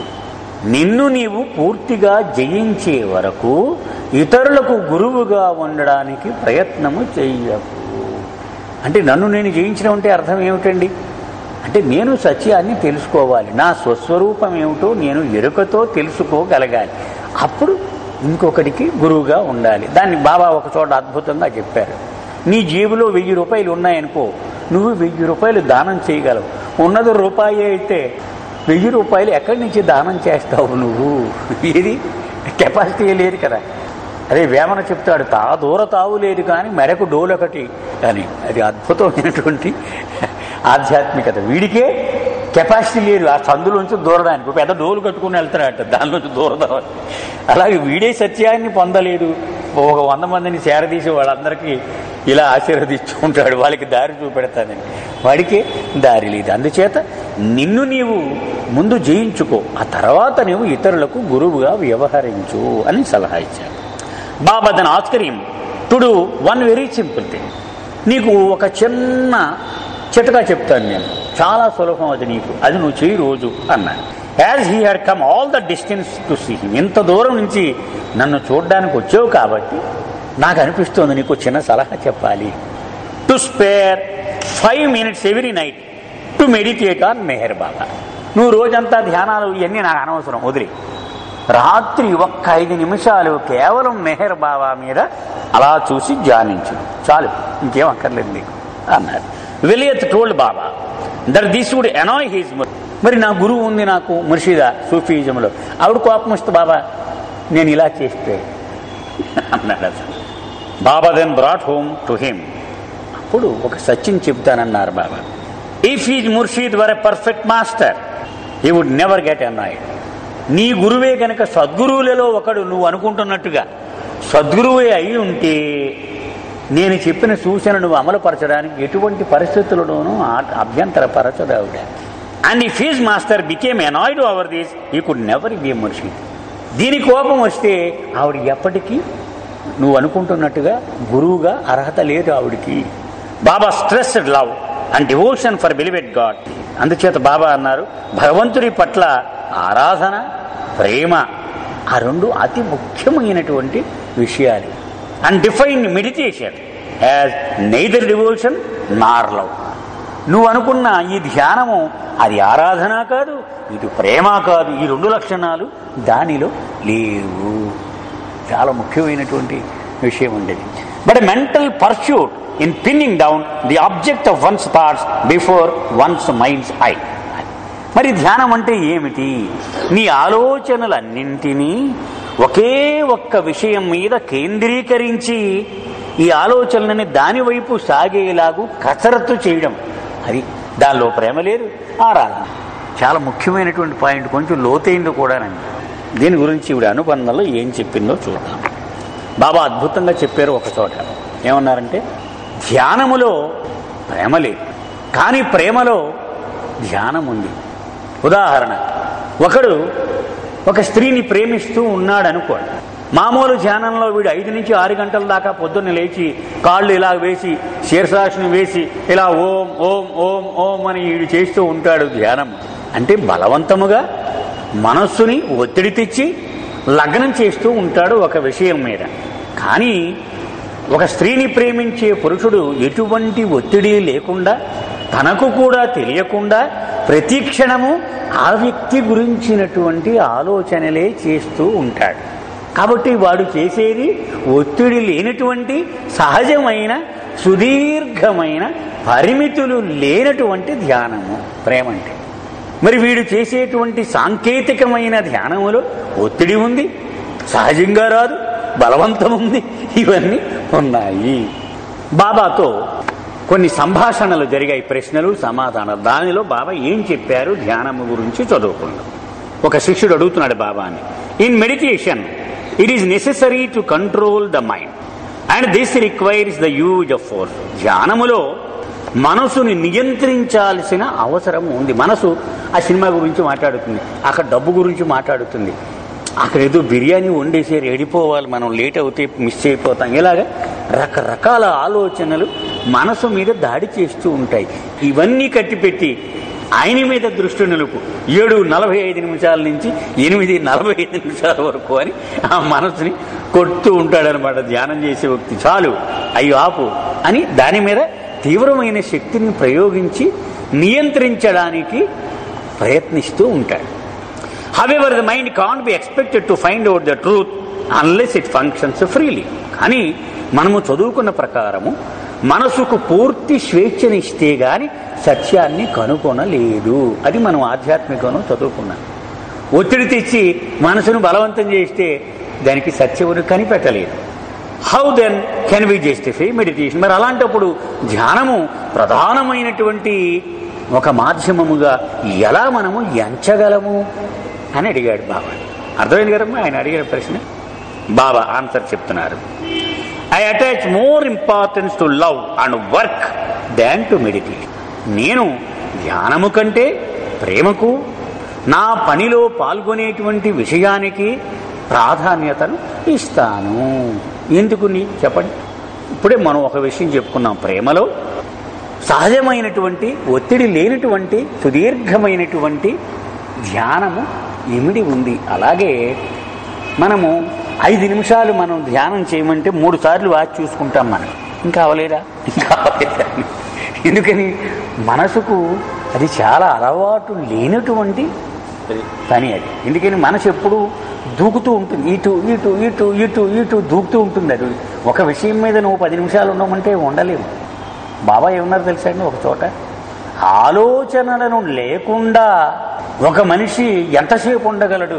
నిన్ను నీవు పూర్తిగా జయించే వరకు ఇతరులకు గురువుగా ఉండడానికి ప్రయత్నము చెయ్యకు అంటే నన్ను నేను జయించడం అంటే అర్థం ఏమిటండి అంటే నేను సత్యాన్ని తెలుసుకోవాలి నా స్వస్వరూపం ఏమిటో నేను ఎరుకతో తెలుసుకోగలగాలి అప్పుడు ఇంకొకటికి గురువుగా ఉండాలి దాన్ని బాబా ఒక చోట అద్భుతంగా చెప్పారు నీ జేబులో వెయ్యి రూపాయలు ఉన్నాయనుకో నువ్వు వెయ్యి రూపాయలు దానం చేయగలవు ఉన్నది రూపాయి అయితే వెయ్యి రూపాయలు ఎక్కడి నుంచి దానం చేస్తావు నువ్వు ఇది కెపాసిటీ లేదు కదా అదే వేమన చెప్తాడు తా దూర తావు లేదు కానీ మెడకు డోలొకటి అని అది అద్భుతమైనటువంటి ఆధ్యాత్మికత వీడికే కెపాసిటీ లేదు ఆ సందులోంచి దూరడానికి ఒక పెద్ద డోలు కట్టుకుని వెళ్తాడట దానిలోంచి దూరదామని అలాగే వీడే సత్యాన్ని పొందలేదు ఒక వంద మందిని చేరదీసి వాళ్ళందరికీ ఇలా ఆశీర్వదించుకుంటాడు వాళ్ళకి దారి చూపెడతానని వాడికే దారి లేదు అందుచేత నిన్ను నీవు ముందు జయించుకో ఆ తర్వాత నీవు ఇతరులకు గురువుగా వ్యవహరించు అని సలహా ఇచ్చాడు Baba then asked her to do one very simple thing నీకు ఒక చిన్న చిటకా చెప్తాను నేను చాలా సులభం అది నీకు అది నువ్వు చేయి రోజు అన్నాడు as he had come all the distance to see him ఇంత దూరం నుంచి నన్ను చూడడానికి వచ్చావు కాబట్టి నాకు అనిపిస్తుంది నీకు చిన్న సలహా చెప్పాలి to spare five minutes every night to meditate on Meher Baba నువ్వు రోజంతా ధ్యానాలు ఇవన్నీ నాకు అనవసరం వదిలి రాత్రి ఒక్క ఐదు నిమిషాలు కేవలం మెహర్ బాబా మీద అలా చూసి ధ్యానించు చాలు ఇంకేం అక్కర్లేదు నీకు అన్నారు Vilayat told Baba that this would annoy his మరి నా గురువు ఉంది నాకు ముర్షిదా సూఫీజంలో ఆవిడ కోపం వస్తుంది బాబా నేను ఇలా చేస్తే అన్నాడు అసలు Baba then brought home to him అప్పుడు ఒక సత్యం చెప్తానన్నారు Baba if his murshid were a perfect master he would never get annoyed నీ గురువే కనుక సద్గురువులలో ఒకడు నువ్వు అనుకుంటున్నట్టుగా సద్గురువే అయి ఉంటే నేను చెప్పిన సూచన నువ్వు అమలుపరచడానికి ఎటువంటి పరిస్థితుల్లోనూ ఆ- అభ్యంతరపరచదు ఆవిడ and if his master became annoyed over this he could never be murshid దీని కోపం వస్తే ఆవిడ ఎప్పటికీ నువ్వు అనుకుంటున్నట్టుగా గురువుగా అర్హత లేదు ఆవిడికి Baba stressed love and devotion for beloved God అందుచేత బాబా అన్నారు భగవంతుడి పట్ల ఆరాధన ప్రేమ ఆ రెండు అతి ముఖ్యమైనటువంటి విషయాలు and define meditation as neither devotion nor love నువ్వు అనుకున్న ఈ ధ్యానము అది ఆరాధన కాదు ఇది ప్రేమ కాదు ఈ రెండు లక్షణాలు దానిలో లేవు చాలా ముఖ్యమైనటువంటి విషయం ఉండేది but mental pursuit in pinning down the object of one's thoughts before one's mind's eye మరి ధ్యానం అంటే ఏమిటి నీ ఆలోచనలన్నింటినీ ఒకే ఒక్క విషయం మీద కేంద్రీకరించి ఈ ఆలోచనలని దాని వైపు సాగేలాగు కసరత్తు చేయడం అది దానిలో ప్రేమ లేదు ఆరాధన చాలా ముఖ్యమైనటువంటి పాయింట్ కొంచెం లోతైంది కూడానండి దీని గురించి ఇవిడ అనుబంధంలో ఏం చెప్పిందో చూద్దాం బాబా అద్భుతంగా చెప్పారు ఒక చోట ఏమన్నారంటే ధ్యానములో ప్రేమ లేదు కానీ ప్రేమలో ధ్యానం ఉంది ఉదాహరణ ఒకడు ఒక స్త్రీని ప్రేమిస్తూ ఉన్నాడు అనుకోండి మామూలు ధ్యానంలో వీడు ఐదు నుంచి ఆరు గంటల దాకా పొద్దున్న లేచి కాళ్ళు ఇలా వేసి శీర్షాసనం వేసి ఇలా ఓం ఓం ఓం ఓం అని వీడు చేస్తూ ఉంటాడు ధ్యానం అంటే బలవంతముగా మనస్సుని ఒత్తిడి తెచ్చి లగ్నం చేస్తూ ఉంటాడు ఒక విషయం మీద కానీ ఒక స్త్రీని ప్రేమించే పురుషుడు ఎటువంటి ఒత్తిడి లేకుండా తనకు కూడా తెలియకుండా ప్రతి క్షణము ఆ వ్యక్తి గురించినటువంటి ఆలోచనలే చేస్తూ ఉంటాడు కాబట్టి వాడు చేసేది ఒత్తిడి లేనటువంటి సహజమైన సుదీర్ఘమైన పరిమితులు లేనటువంటి ధ్యానము ప్రేమ అంటే మరి వీడు చేసేటువంటి సాంకేతికమైన ధ్యానములో ఒత్తిడి ఉంది సహజంగా రాదు బలవంతం ఉంది ఇవన్నీ ఉన్నాయి బాబాతో కొన్ని సంభాషణలు జరిగాయి ప్రశ్నలు సమాధానాలు దానిలో బాబా ఏం చెప్పారు ధ్యానము గురించి చదువుకున్నాం ఒక శిష్యుడు అడుగుతున్నాడు బాబాని in meditation it is necessary to control the mind and this requires the use of force ధ్యానములో మనసుని నియంత్రించాల్సిన అవసరం ఉంది మనసు ఆ సినిమా గురించి మాట్లాడుతుంది అక్కడ డబ్బు గురించి మాట్లాడుతుంది అక్కడ ఏదో బిర్యానీ వండేసి రెడిపోవాలి మనం లేట్ అవుతే మిస్ అయిపోతాం ఇలాగా రకరకాల ఆలోచనలు మనసు మీద దాడి చేస్తూ ఉంటాయి ఇవన్నీ కట్టిపెట్టి ఆయన మీద దృష్టి నిలుపు ఏడు నలభై ఐదు నిమిషాల నుంచి ఎనిమిది నలభై ఐదు నిమిషాల వరకు అని ఆ మనసుని కొడుతూ ఉంటాడనమాట ధ్యానం చేసే వ్యక్తి చాలు అయ్యో ఆపు అని దాని మీద తీవ్రమైన శక్తిని ప్రయోగించి నియంత్రించడానికి ప్రయత్నిస్తూ ఉంటాడు however the mind can't be expected to find out the truth unless it functions freely కానీ మనము చదువుకున్న ప్రకారము మనసుకు పూర్తి స్వేచ్ఛనిస్తే గాని సత్యాన్ని కనుగొనలేదు అది మనం ఆధ్యాత్మికంలో చదువుకున్నాం ఒత్తిడి తెచ్చి మనసును బలవంతం చేస్తే దానికి సత్యమును కనిపెట్టలేదు how then can we justify meditation మరి అలాంటప్పుడు ధ్యానము ప్రధానమైనటువంటి ఒక మాధ్యమముగా ఎలా మనము ఎంచగలము అని అడిగాడు బాబా అర్థమైంది కదమ్మా ఆయన అడిగిన ప్రశ్న బాబా ఆన్సర్ చెప్తున్నారు I attach more importance to love and work than to meditation నేను ధ్యానము కంటే ప్రేమకు నా పనిలో పాల్గొనేటువంటి విషయానికి ప్రాధాన్యతను ఇస్తాను ఎందుకుని చెప్పండి ఇప్పుడే మనం ఒక విషయం చెప్పుకున్నాం ప్రేమలో సహజమైనటువంటి ఒత్తిడి లేనటువంటి సుదీర్ఘమైనటువంటి ధ్యానము ఇమిడి ఉంది అలాగే మనము ఐదు నిమిషాలు మనం ధ్యానం చేయమంటే మూడు సార్లు వాచ్ చూసుకుంటాం మనం ఇంకా అవలేదా ఇంకా అవలేదా ఎందుకని మనసుకు అది చాలా అలవాటు లేనటువంటి పని అది ఎందుకని మనసు ఎప్పుడు దూకుతూ ఉంటుంది ఇటు ఇటు ఇటు ఇటు ఇటు దూకుతూ ఉంటుంది అది ఒక విషయం మీద నువ్వు పది నిమిషాలు ఉండమంటే ఉండలేవు బాబా ఏమన్నారు తెలుసా అండి ఒక చోట ఆలోచనలను లేకుండా ఒక మనిషి ఎంతసేపు ఉండగలడు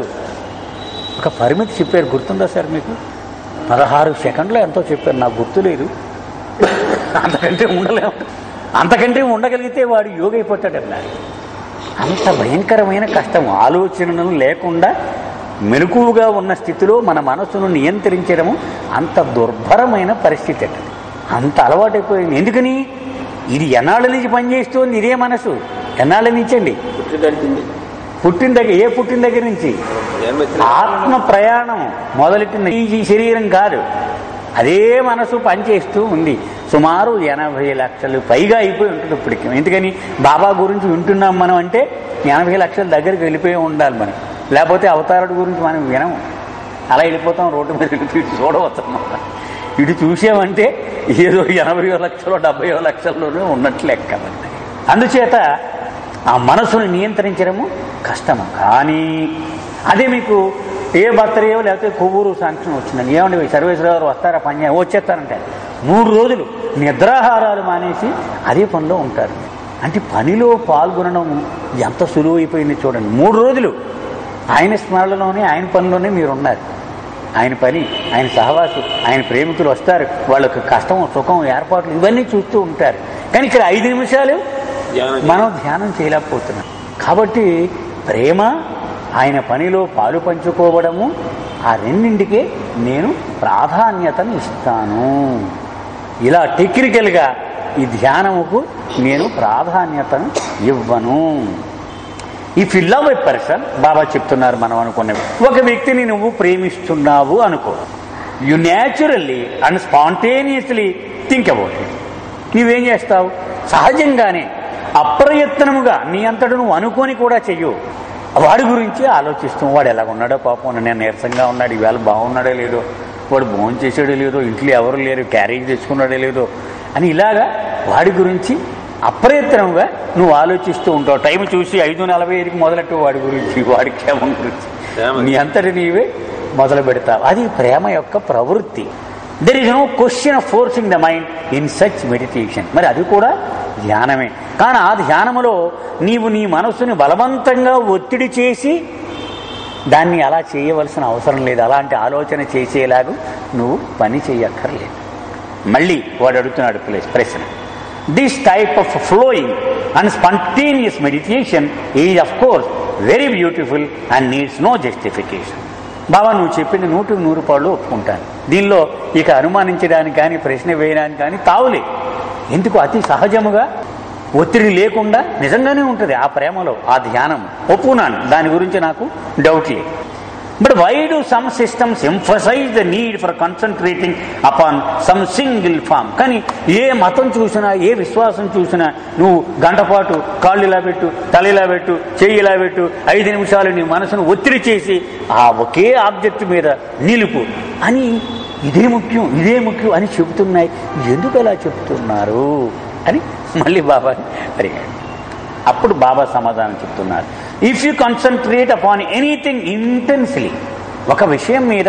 ఒక పరిమితి చెప్పారు గుర్తుందా సార్ మీకు పదహారు సెకండ్లో ఎంతో చెప్పారు నాకు గుర్తులేదు అంతకంటే ఉండలేము అంతకంటే ఉండగలిగితే వాడు యోగి అయిపోతాడు అన్నారు అంత భయంకరమైన కష్టం ఆలోచనలు లేకుండా మెలకువగా ఉన్న స్థితిలో మన మనసును నియంత్రించడము అంత దుర్భరమైన పరిస్థితి అండి అంత అలవాటైపోయింది ఎందుకని ఇది ఎన్నాళ్ళ నుంచి పనిచేస్తుంది ఇదే మనసు ఎన్నాళ్ళ నుంచి అండి పుట్టినట్టుంది పుట్టిన దగ్గర ఏ పుట్టిన దగ్గర నుంచి ఆత్మ ప్రయాణం మొదలెట్టిన ఈ శరీరం కాదు అదే మనసు పనిచేస్తూ ఉంది సుమారు ఎనభై లక్షలు పైగా అయిపోయి ఉంటుంది ఇప్పటికి ఎందుకని బాబా గురించి వింటున్నాం మనం అంటే ఎనభై లక్షల దగ్గరికి వెళ్ళిపోయి ఉండాలి మనం లేకపోతే అవతారుడు గురించి మనం వినము అలా వెళ్ళిపోతాం రోడ్డు మీద ఇటు ఇటు చూడవచ్చు అన్నమాట. ఇటు చూసామంటే ఏదో ఎనభై లక్షలు డెబ్బై లక్షల్లోనే ఉన్నట్లు లెక్క మరి. అందుచేత ఆ మనసును నియంత్రించడము కష్టము కానీ అదే మీకు ఏ బర్త్డేయో లేకపోతే కొవ్వూరు సాంక్షన్ వచ్చిందని ఏమండి సర్వేశ్వర గారు వస్తారా పని చేయ- వచ్చేస్తారంటే మూడు రోజులు నిద్రాహారాలు మానేసి అదే పనిలో ఉంటారు అంటే పనిలో పాల్గొనడం ఎంత సులువు అయిపోయింది చూడండి మూడు రోజులు ఆయన స్మరణలోనే ఆయన పనిలోనే మీరు ఉన్నారు ఆయన పని ఆయన సహవాసు ఆయన ప్రేమికులు వస్తారు వాళ్ళకి కష్టం సుఖం ఏర్పాట్లు ఇవన్నీ చూస్తూ ఉంటారు కానీ ఇక్కడ ఐదు నిమిషాలు ధ్యానం మనం ధ్యానం చేయలేకపోతున్నాం కాబట్టి ప్రేమ ఆయన పనిలో పాలు పంచుకోవడము ఆ రెండింటికే నేను ప్రాధాన్యతను ఇస్తాను ఇలా టెక్నికల్గా ఈ ధ్యానముకు నేను ప్రాధాన్యతను ఇవ్వను if you love a person Baba చెప్తున్నారు మనం అనుకునే ఒక వ్యక్తిని నువ్వు ప్రేమిస్తున్నావు అనుకో you naturally and spontaneously think about it నువ్వేం చేస్తావు సహజంగానే అప్రయత్నముగా నీ అంతట నువ్వు అనుకొని కూడా చెయ్యు వాడి గురించి ఆలోచిస్తూ వాడు ఎలా ఉన్నాడో పాపం నేను నీరసంగా ఉన్నాడు ఈవేళ బాగున్నాడో లేదో వాడు భోజనం చేసాడో లేదో ఇంట్లో ఎవరు లేరు క్యారేజ్ తెచ్చుకున్నాడో లేదో అని ఇలాగా వాడి గురించి అప్రయత్నంగా నువ్వు ఆలోచిస్తూ ఉంటావు టైం చూసి ఐదు నలభై ఐదుకి మొదలెట్టు వాడి గురించి వాడి క్షేమం గురించి క్షేమం. నీ అంతటి నీవే మొదలు పెడతావు అది ప్రేమ యొక్క ప్రవృత్తి there is no question of forcing the mind in such meditation మరి అది కూడా ధ్యానమే కానీ ఆ ధ్యానములో నీవు నీ మనస్సుని బలవంతంగా ఒత్తిడి చేసి దాన్ని అలా చేయవలసిన అవసరం లేదు అలాంటి ఆలోచన చేసేలాగా నువ్వు పని చేయక్కర్లేదు మళ్ళీ వాడు అడుగుతున్నాడు ప్లేస్ ప్రశ్న this type of flowing and spontaneous meditation is of course very beautiful and needs no justification Baba నువ్వు చెప్పింది నూటికి నూరు పాళ్ళు ఒప్పుకుంటాను దీనిలో ఇక అనుమానించడానికి కానీ ప్రశ్న వేయడానికి కానీ తావులే ఎందుకు అతి సహజముగా ఒత్తిడి లేకుండా నిజంగానే ఉంటుంది ఆ ప్రేమలో ఆ ధ్యానం ఒప్పుకున్నాను దాని గురించి నాకు డౌట్ లేదు but why do some systems emphasise the need for concentrating upon some single form కానీ ఏ మతం చూసినా ఏ విశ్వాసం చూసినా నువ్వు గంట పాటు కాళ్ళు ఇలా పెట్టు తల ఇలా పెట్టు చెయ్యి ఇలా పెట్టు ఐదు నిమిషాలు నీ మనసును ఒత్తిడి చేసి ఆ ఒకే ఆబ్జెక్ట్ మీద నిలుపు అని ఇదే ముఖ్యం ఇదే ముఖ్యం అని చెబుతున్నాయి ఎందుకు అలా చెప్తున్నారు అని మళ్ళీ బాబా అడిగాడు అప్పుడు బాబా సమాధానం చెప్తున్నారు if you concentrate upon anything intensely ఒక విషయం మీద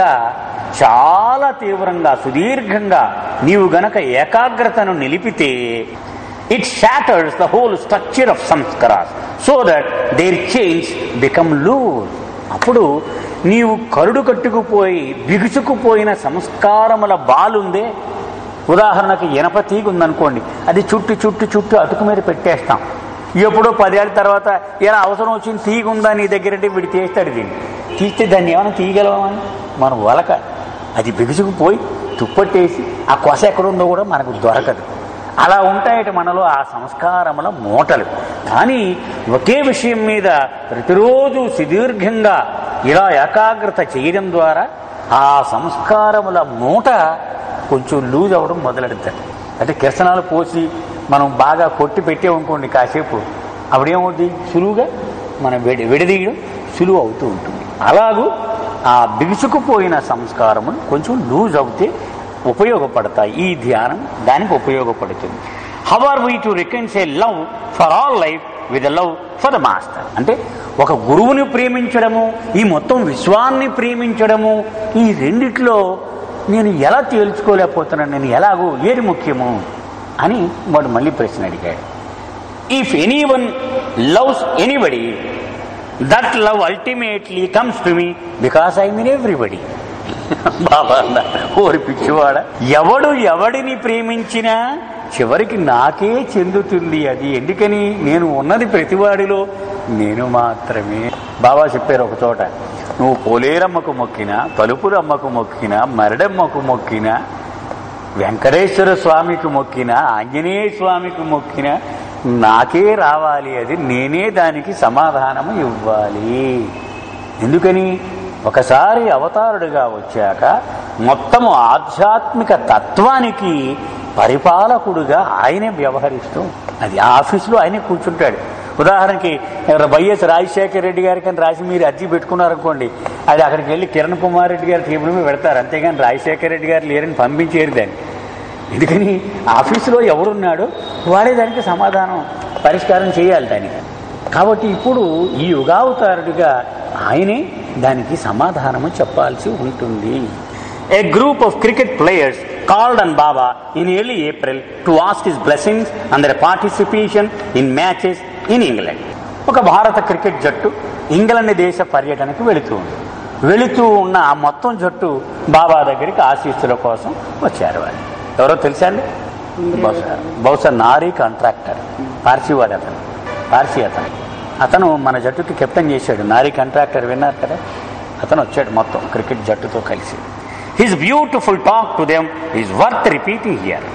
చాలా తీవ్రంగా సుదీర్ఘంగా నీవు గనక ఏకాగ్రతను నిలిపితే it shatters the whole structure of sanskaras so that there change become loose అప్పుడు నీవు కరుడు కట్టుకుపోయి బిగుసుకుపోయిన సంస్కారముల బాలుందే ఉదాహరణకు ఇనప తీగ ఉందనుకోండి అది చుట్టు చుట్టు చుట్టు అటుకు మీద పెట్టేస్తాం ఎప్పుడో పదేళ్ళ తర్వాత ఇలా అవసరం వచ్చింది తీగ ఉందా నీ దగ్గర అంటే వీడు తీస్తాడు దీన్ని తీస్తే దాన్ని ఏమైనా తీయగలమని మనం వలక అది బిగుసుకుపోయి తుప్పట్టేసి ఆ కొస ఎక్కడుందో కూడా మనకు దొరకదు అలా ఉంటాయట మనలో ఆ సంస్కారముల మూటలు కానీ ఒకే విషయం మీద ప్రతిరోజు సుదీర్ఘంగా ఇలా ఏకాగ్రత చేయడం ద్వారా ఆ సంస్కారముల మూట కొంచెం లూజ్ అవ్వడం మొదలెడతాడు అంటే కిరసనాలు పోసి మనం బాగా కొట్టి పెట్టామనుకోండి కాసేపు అప్పుడేమవుతుంది సులువుగా మనం విడి విడదీయడం సులువు అవుతూ ఉంటుంది అలాగూ ఆ బిగుసుకుపోయిన సంస్కారములు కొంచెం లూజ్ అవుతే ఉపయోగపడతాయి ఈ ధ్యానం దానికి ఉపయోగపడుతుంది how are we to reconcile love for all life with love for the master అంటే ఒక గురువుని ప్రేమించడము ఈ మొత్తం విశ్వాన్ని ప్రేమించడము ఈ రెండిట్లో నేను ఎలా తేల్చుకోలేకపోతున్నాను నేను ఎలాగో ఏది ముఖ్యము అని వాడు మళ్ళీ ప్రశ్న అడిగాడు if any one loves anybody that love ultimately comes to me because I mean everybody Baba అన్నారు, ఓరి పిచ్చివాడ ఎవడు ఎవడిని ప్రేమించినా చివరికి నాకే చెందుతుంది అది ఎందుకని నేను ఉన్నది ప్రతివాడిలో నేను మాత్రమే బాబా చెప్పారు ఒక చోట నువ్వు పోలేరమ్మకు మొక్కినా తలుపురమ్మకు మొక్కినా మరడమ్మకు మొక్కినా వెంకటేశ్వర స్వామికి మొక్కిన ఆంజనేయ స్వామికి మొక్కిన నాకే రావాలి అది నేనే దానికి సమాధానము ఇవ్వాలి ఎందుకని ఒకసారి అవతారుడిగా వచ్చాక మొత్తము ఆధ్యాత్మిక తత్వానికి పరిపాలకుడుగా ఆయనే వ్యవహరిస్తూ అది ఆ ఆఫీసులో ఆయనే కూర్చుంటాడు ఉదాహరణకి ఎవరు వైఎస్ రాజశేఖర రెడ్డి గారికి అని రాసి మీరు అర్జీ పెట్టుకున్నారనుకోండి అది అక్కడికి వెళ్ళి కిరణ్ కుమార్ రెడ్డి గారి టేబుల్ మీద పెడతారు అంతేగాని రాజశేఖర రెడ్డి గారు లేరని పంపించేరు దాన్ని ఎందుకని ఆఫీసులో ఎవరున్నాడో వాడే దానికి సమాధానం పరిష్కారం చేయాలి దానికి కాబట్టి ఇప్పుడు ఈ యుగావతారుడిగా ఆయనే దానికి సమాధానము చెప్పాల్సి ఉంటుంది a group of cricket players called on Baba in early April to ask his blessings and their participation in matches in England ఒక భారత క్రికెట్ జట్టు ఇంగ్లాండ్ దేశ పర్యటనకు వెళుతూ ఉంది వెళుతూ ఉన్న ఆ మొత్తం జట్టు బాబా దగ్గరికి ఆశీస్సుల కోసం వచ్చారు వాళ్ళు ఎవరో తెలుసా అండి బహుశా బహుశా నారీ కాంట్రాక్టర్ పార్సీవాడు అతను పార్సీ అతను అతను మన జట్టుకి కెప్టెన్ చేశాడు నారీ కాంట్రాక్టర్ విన్నారు కదా అతను వచ్చాడు మొత్తం క్రికెట్ జట్టుతో కలిసి his beautiful talk to them is worth repeating here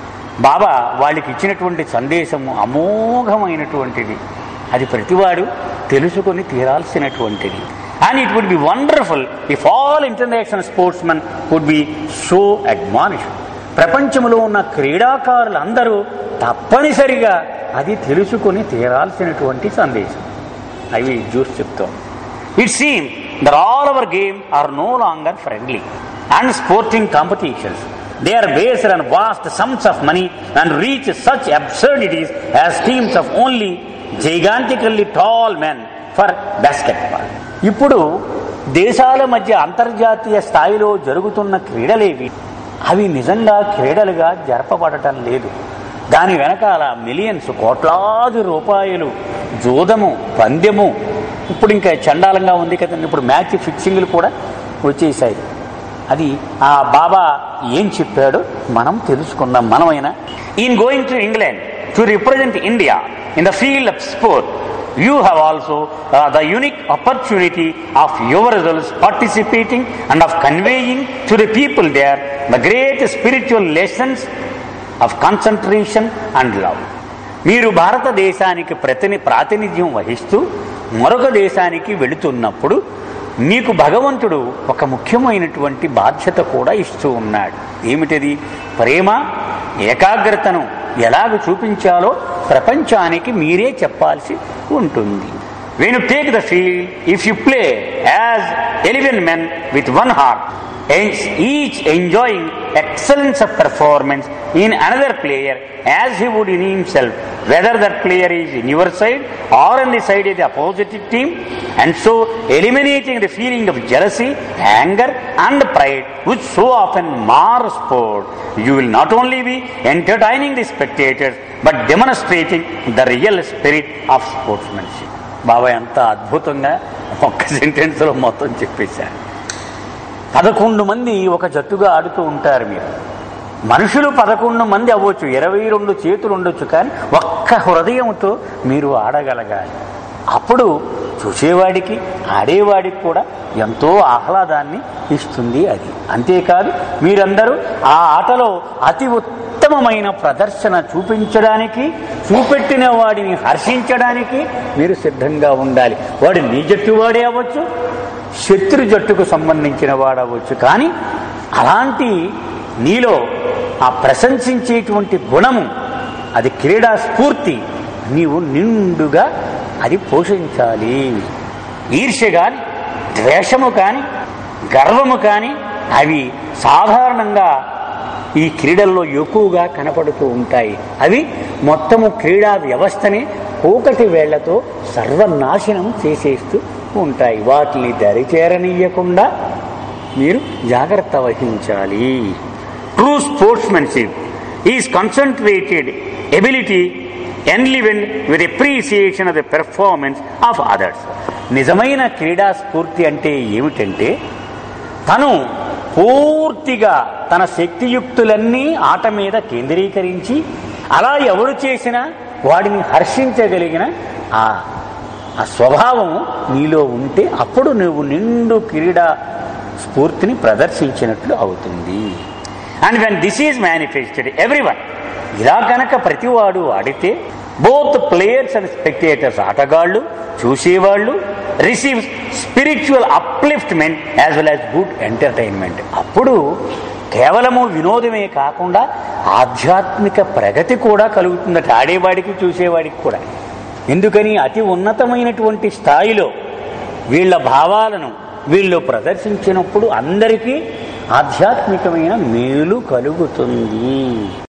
Baba వాళ్ళకి ఇచ్చినటువంటి సందేశము అమోఘమైనటువంటిది అది ప్రతివాడు తెలుసుకొని తీరాల్సినటువంటిది and it would be wonderful if all international sports men would be so admonish ప్రపంచంలో ఉన్న క్రీడాకారులందరూ తప్పనిసరిగా అది తెలుసుకొని తీరాల్సినటువంటి సందేశం అవి జ్యూస్ చెప్తాం it seem there all our game are no longer friendly and sporting competitions they are based on vast sums of money and reach such absurdities as teams of only gigantically tall men for basketball ఇప్పుడు దేశాల మధ్య అంతర్జాతీయ స్థాయిలో జరుగుతున్న క్రీడలేవి అవి నిజంగా క్రీడలుగా జరపబడటం లేదు దాని వెనకాల మిలియన్స్ కోట్లాది రూపాయలు జోదము పందెము ఇప్పుడు ఇంకా చండాలంగా ఉంది కదండి ఇప్పుడు మ్యాచ్ ఫిక్సింగ్లు కూడా వచ్చేసాయి అది ఆ బాబా ఏం చెప్పాడో మనం తెలుసుకుందాం మనమైనా in going to England to represent India in the field of sport you have also uh, the unique opportunity of your results participating and of conveying to the people there the great spiritual lessons of concentration and love మీరు భారతదేశానికి ప్రతిని ప్రాతినిధ్యం వహిస్తూ మరొక దేశానికి వెళుతున్నప్పుడు మీకు భగవంతుడు ఒక ముఖ్యమైనటువంటి బాధ్యత కూడా ఇస్తూ ఉన్నాడు ఏమిటది ప్రేమ ఏకాగ్రతను ఎలాగ చూపించాలో ప్రపంచానికి మీరే చెప్పాల్సి ఉంటుంది when you take the field if you play as eleven men with one heart each enjoying excellence of performance in another player as he would in himself whether that player is in your side or in the side is the opposite team and so eliminating the feeling of jealousy, anger, and pride, which so often mar sport. You will not only be entertaining the spectators, but demonstrating the real spirit of sportsmanship. Baba ఎంత అద్భుతంగా ఒక్క సెంటెన్స్లో మొత్తం చెప్పేశారు పదకొండు మంది ఒక జట్టుగా ఆడుతూ ఉంటారు మీరు మనుషులు పదకొండు మంది అవ్వచ్చు ఇరవై రెండు చేతులు ఉండొచ్చు కానీ ఒక్క హృదయంతో మీరు ఆడగలగాలి అప్పుడు చూసేవాడికి ఆడేవాడికి కూడా ఎంతో ఆహ్లాదాన్ని ఇస్తుంది అది అంతేకాదు మీరందరూ ఆ ఆటలో అతి ఉత్తమమైన ప్రదర్శన చూపించడానికి చూపెట్టిన వాడిని హర్షించడానికి మీరు సిద్ధంగా ఉండాలి వాడు నీ జట్టు వాడే అవ్వచ్చు శత్రు జట్టుకు సంబంధించిన వాడవచ్చు కానీ అలాంటి నీలో ఆ ప్రశంసించేటువంటి గుణము అది క్రీడా స్ఫూర్తి నీవు నిండుగా అది పోషించాలి ఈర్ష్య కానీ ద్వేషము కానీ గర్వము కానీ అవి సాధారణంగా ఈ క్రీడల్లో ఎక్కువగా కనపడుతూ ఉంటాయి అవి మొత్తము క్రీడా వ్యవస్థని కూకటి వేళ్లతో సర్వనాశనం చేసేస్తూ ఉంటాయి వాటిని దరిచేరనీయకుండా మీరు జాగ్రత్త వహించాలి true sportsmanship is concentrated ability enliven with appreciation of the performance of others నిజమైన క్రీడా స్ఫూర్తి అంటే ఏమిటంటే తను పూర్తిగా తన శక్తియుక్తులన్నీ ఆట మీద కేంద్రీకరించి అలా ఎవరు చేసినా వాడిని హర్షించగలిగిన ఆ ఆ స్వభావం నీలో ఉంటే అప్పుడు నువ్వు నిండు క్రీడా స్ఫూర్తిని ప్రదర్శించినట్లు అవుతుంది and when this is manifested every one ఇలా కనుక ప్రతివాడు ఆడితే బోత్ ప్లేయర్స్ అండ్ స్పెక్టేటర్స్ ఆటగాళ్ళు చూసేవాళ్ళు receive spiritual upliftment as well as good entertainment అప్పుడు కేవలము వినోదమే కాకుండా ఆధ్యాత్మిక ప్రగతి కూడా కలుగుతుందట ఆడేవాడికి చూసేవాడికి కూడా ఎందుకని అతి ఉన్నతమైనటువంటి స్థాయిలో వీళ్ళ భావాలను వీళ్ళు ప్రదర్శించినప్పుడు అందరికీ ఆధ్యాత్మికమైన మేలు కలుగుతుంది